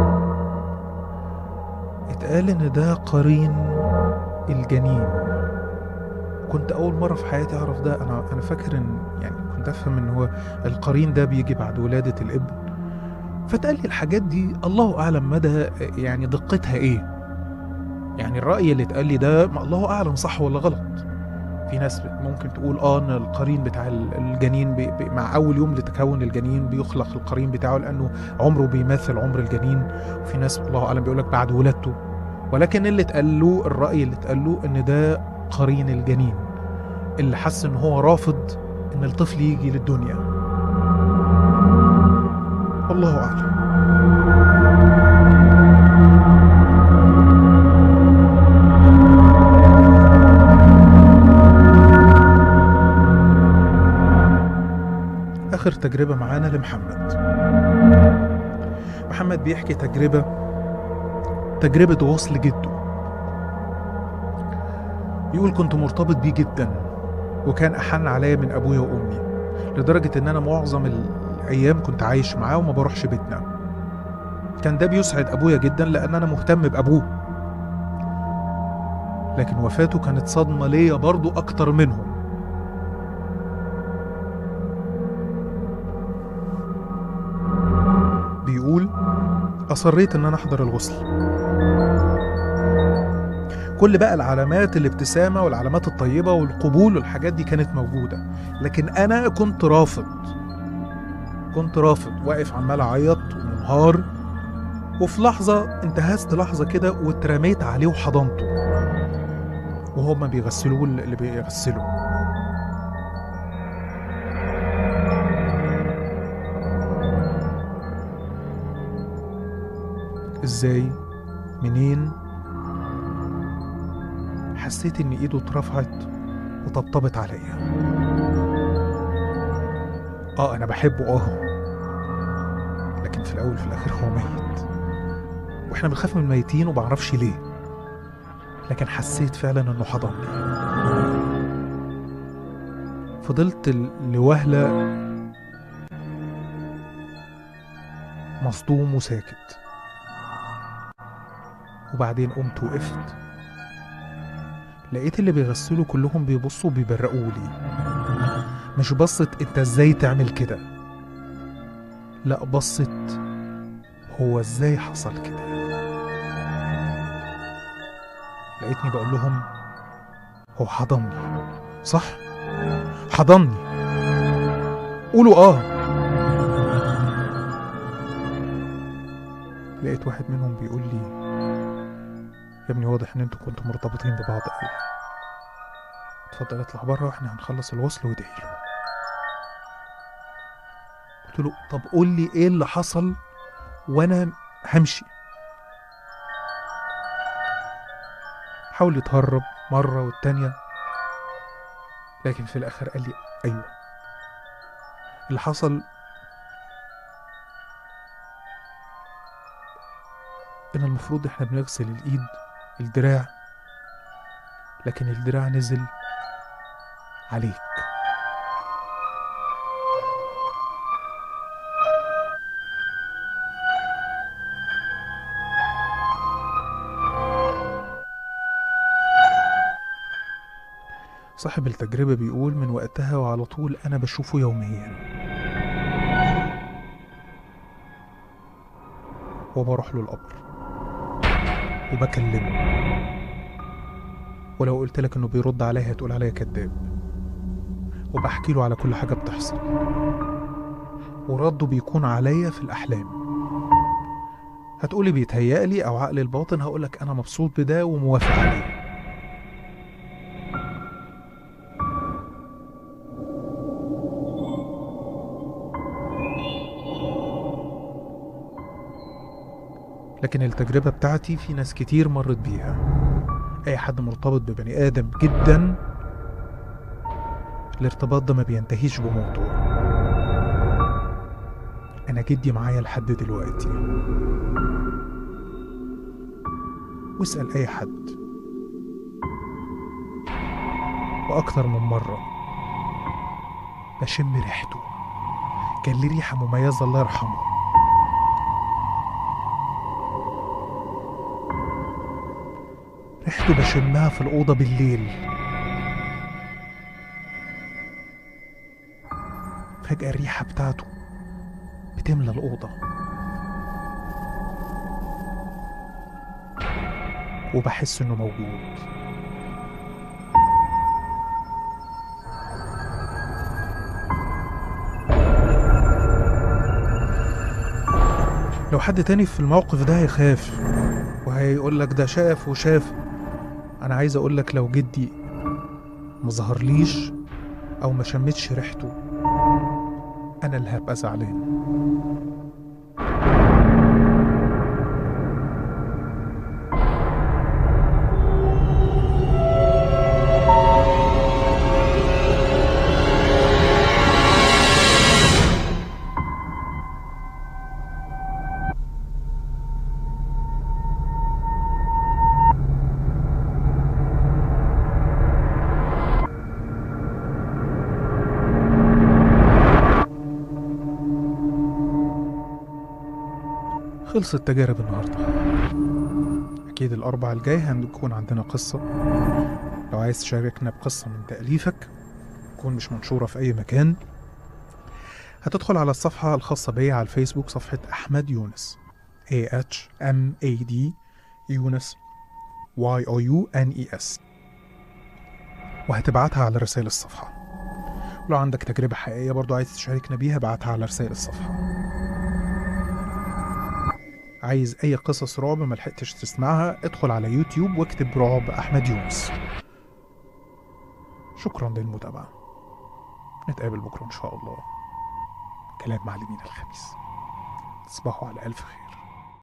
اتقال إن ده قرين الجنين كنت أول مرة في حياتي أعرف ده أنا أنا فاكر إن يعني كنت أفهم إن هو القرين ده بيجي بعد ولادة الابن فتقال لي الحاجات دي الله أعلم مدى يعني دقتها إيه يعني الرأي اللي اتقال لي ده ما الله أعلم صح ولا غلط في ناس ممكن تقول اه ان القرين بتاع الجنين بي بي مع اول يوم لتكون الجنين بيخلق القرين بتاعه لانه عمره بيماثل عمر الجنين وفي ناس الله اعلم بيقول لك بعد ولادته ولكن اللي اتقال له الراي اللي اتقال له ان ده قرين الجنين اللي حس ان هو رافض ان الطفل يجي للدنيا الله اعلم آخر تجربة معانا لمحمد محمد بيحكي تجربة تجربة وصل جده بيقول كنت مرتبط بيه جدا وكان أحن عليا من أبويا وأمي لدرجة إن أنا معظم الأيام كنت عايش معاه وما بروحش بيتنا كان ده بيسعد أبويا جدا لأن أنا مهتم بأبوه لكن وفاته كانت صدمة ليا برضو أكتر منهم بيقول أصريت إن أنا أحضر الغسل كل بقى العلامات الابتسامة والعلامات الطيبة والقبول والحاجات دي كانت موجودة لكن أنا كنت رافض كنت رافض واقف عمال أعيط ومنهار وفي لحظة انتهزت لحظة كده واترميت عليه وحضنته وهما بيغسلوه اللي بيغسلوا ازاي منين حسيت ان ايده اترفعت وطبطبت عليا اه انا بحبه اه لكن في الاول في الاخر هو ميت واحنا بنخاف من الميتين ومعرفش ليه لكن حسيت فعلا انه حضني فضلت ل- لوهلة مصدوم وساكت وبعدين قمت وقفت لقيت اللي بيغسلوا كلهم بيبصوا وبيبرقوا لي مش بصت انت ازاي تعمل كده لا بصت هو ازاي حصل كده لقيتني بقول لهم هو حضني صح حضني قولوا اه لقيت واحد منهم بيقول لي يا ابني واضح ان انتوا كنتوا مرتبطين ببعض قوي اتفضل اطلع بره واحنا هنخلص الوصل وادعي له قلت له طب قول لي ايه اللي حصل وانا همشي حاول يتهرب مرة والتانية لكن في الآخر قال لي أيوة اللي حصل إن المفروض إحنا بنغسل الإيد الدراع لكن الدراع نزل عليك صاحب التجربة بيقول من وقتها وعلى طول أنا بشوفه يوميا وبروح له القبر وبكلمه ولو قلت لك انه بيرد عليا هتقول عليا كذاب وبحكي له على كل حاجة بتحصل ورده بيكون عليا في الأحلام هتقولي بيتهيألي أو عقلي الباطن هقولك أنا مبسوط بده وموافق عليه لكن التجربة بتاعتي في ناس كتير مرت بيها أي حد مرتبط ببني آدم جدا الارتباط ده ما بينتهيش بموته أنا جدي معايا لحد دلوقتي واسأل أي حد وأكتر من مرة بشم ريحته كان ليه ريحة مميزة الله يرحمه ريحته بشمها في الأوضة بالليل فجأة الريحة بتاعته بتملى الأوضة وبحس إنه موجود لو حد تاني في الموقف ده هيخاف وهيقول لك ده شاف وشاف انا عايز اقول لك لو جدي ما ظهرليش او ما شمتش ريحته انا اللي هبقى زعلان خلصت تجارب النهاردة أكيد الأربع الجاي هنكون عندنا قصة لو عايز تشاركنا بقصة من تأليفك تكون مش منشورة في أي مكان هتدخل على الصفحة الخاصة بي على الفيسبوك صفحة أحمد يونس A H M A D يونس Y O U N E S وهتبعتها على رسائل الصفحة ولو عندك تجربة حقيقية برضو عايز تشاركنا بيها بعتها على رسائل الصفحة عايز أي قصص رعب ملحقتش تسمعها ادخل على يوتيوب واكتب رعب أحمد يونس شكرا للمتابعة نتقابل بكرة إن شاء الله كلام معلمين الخميس تصبحوا على ألف خير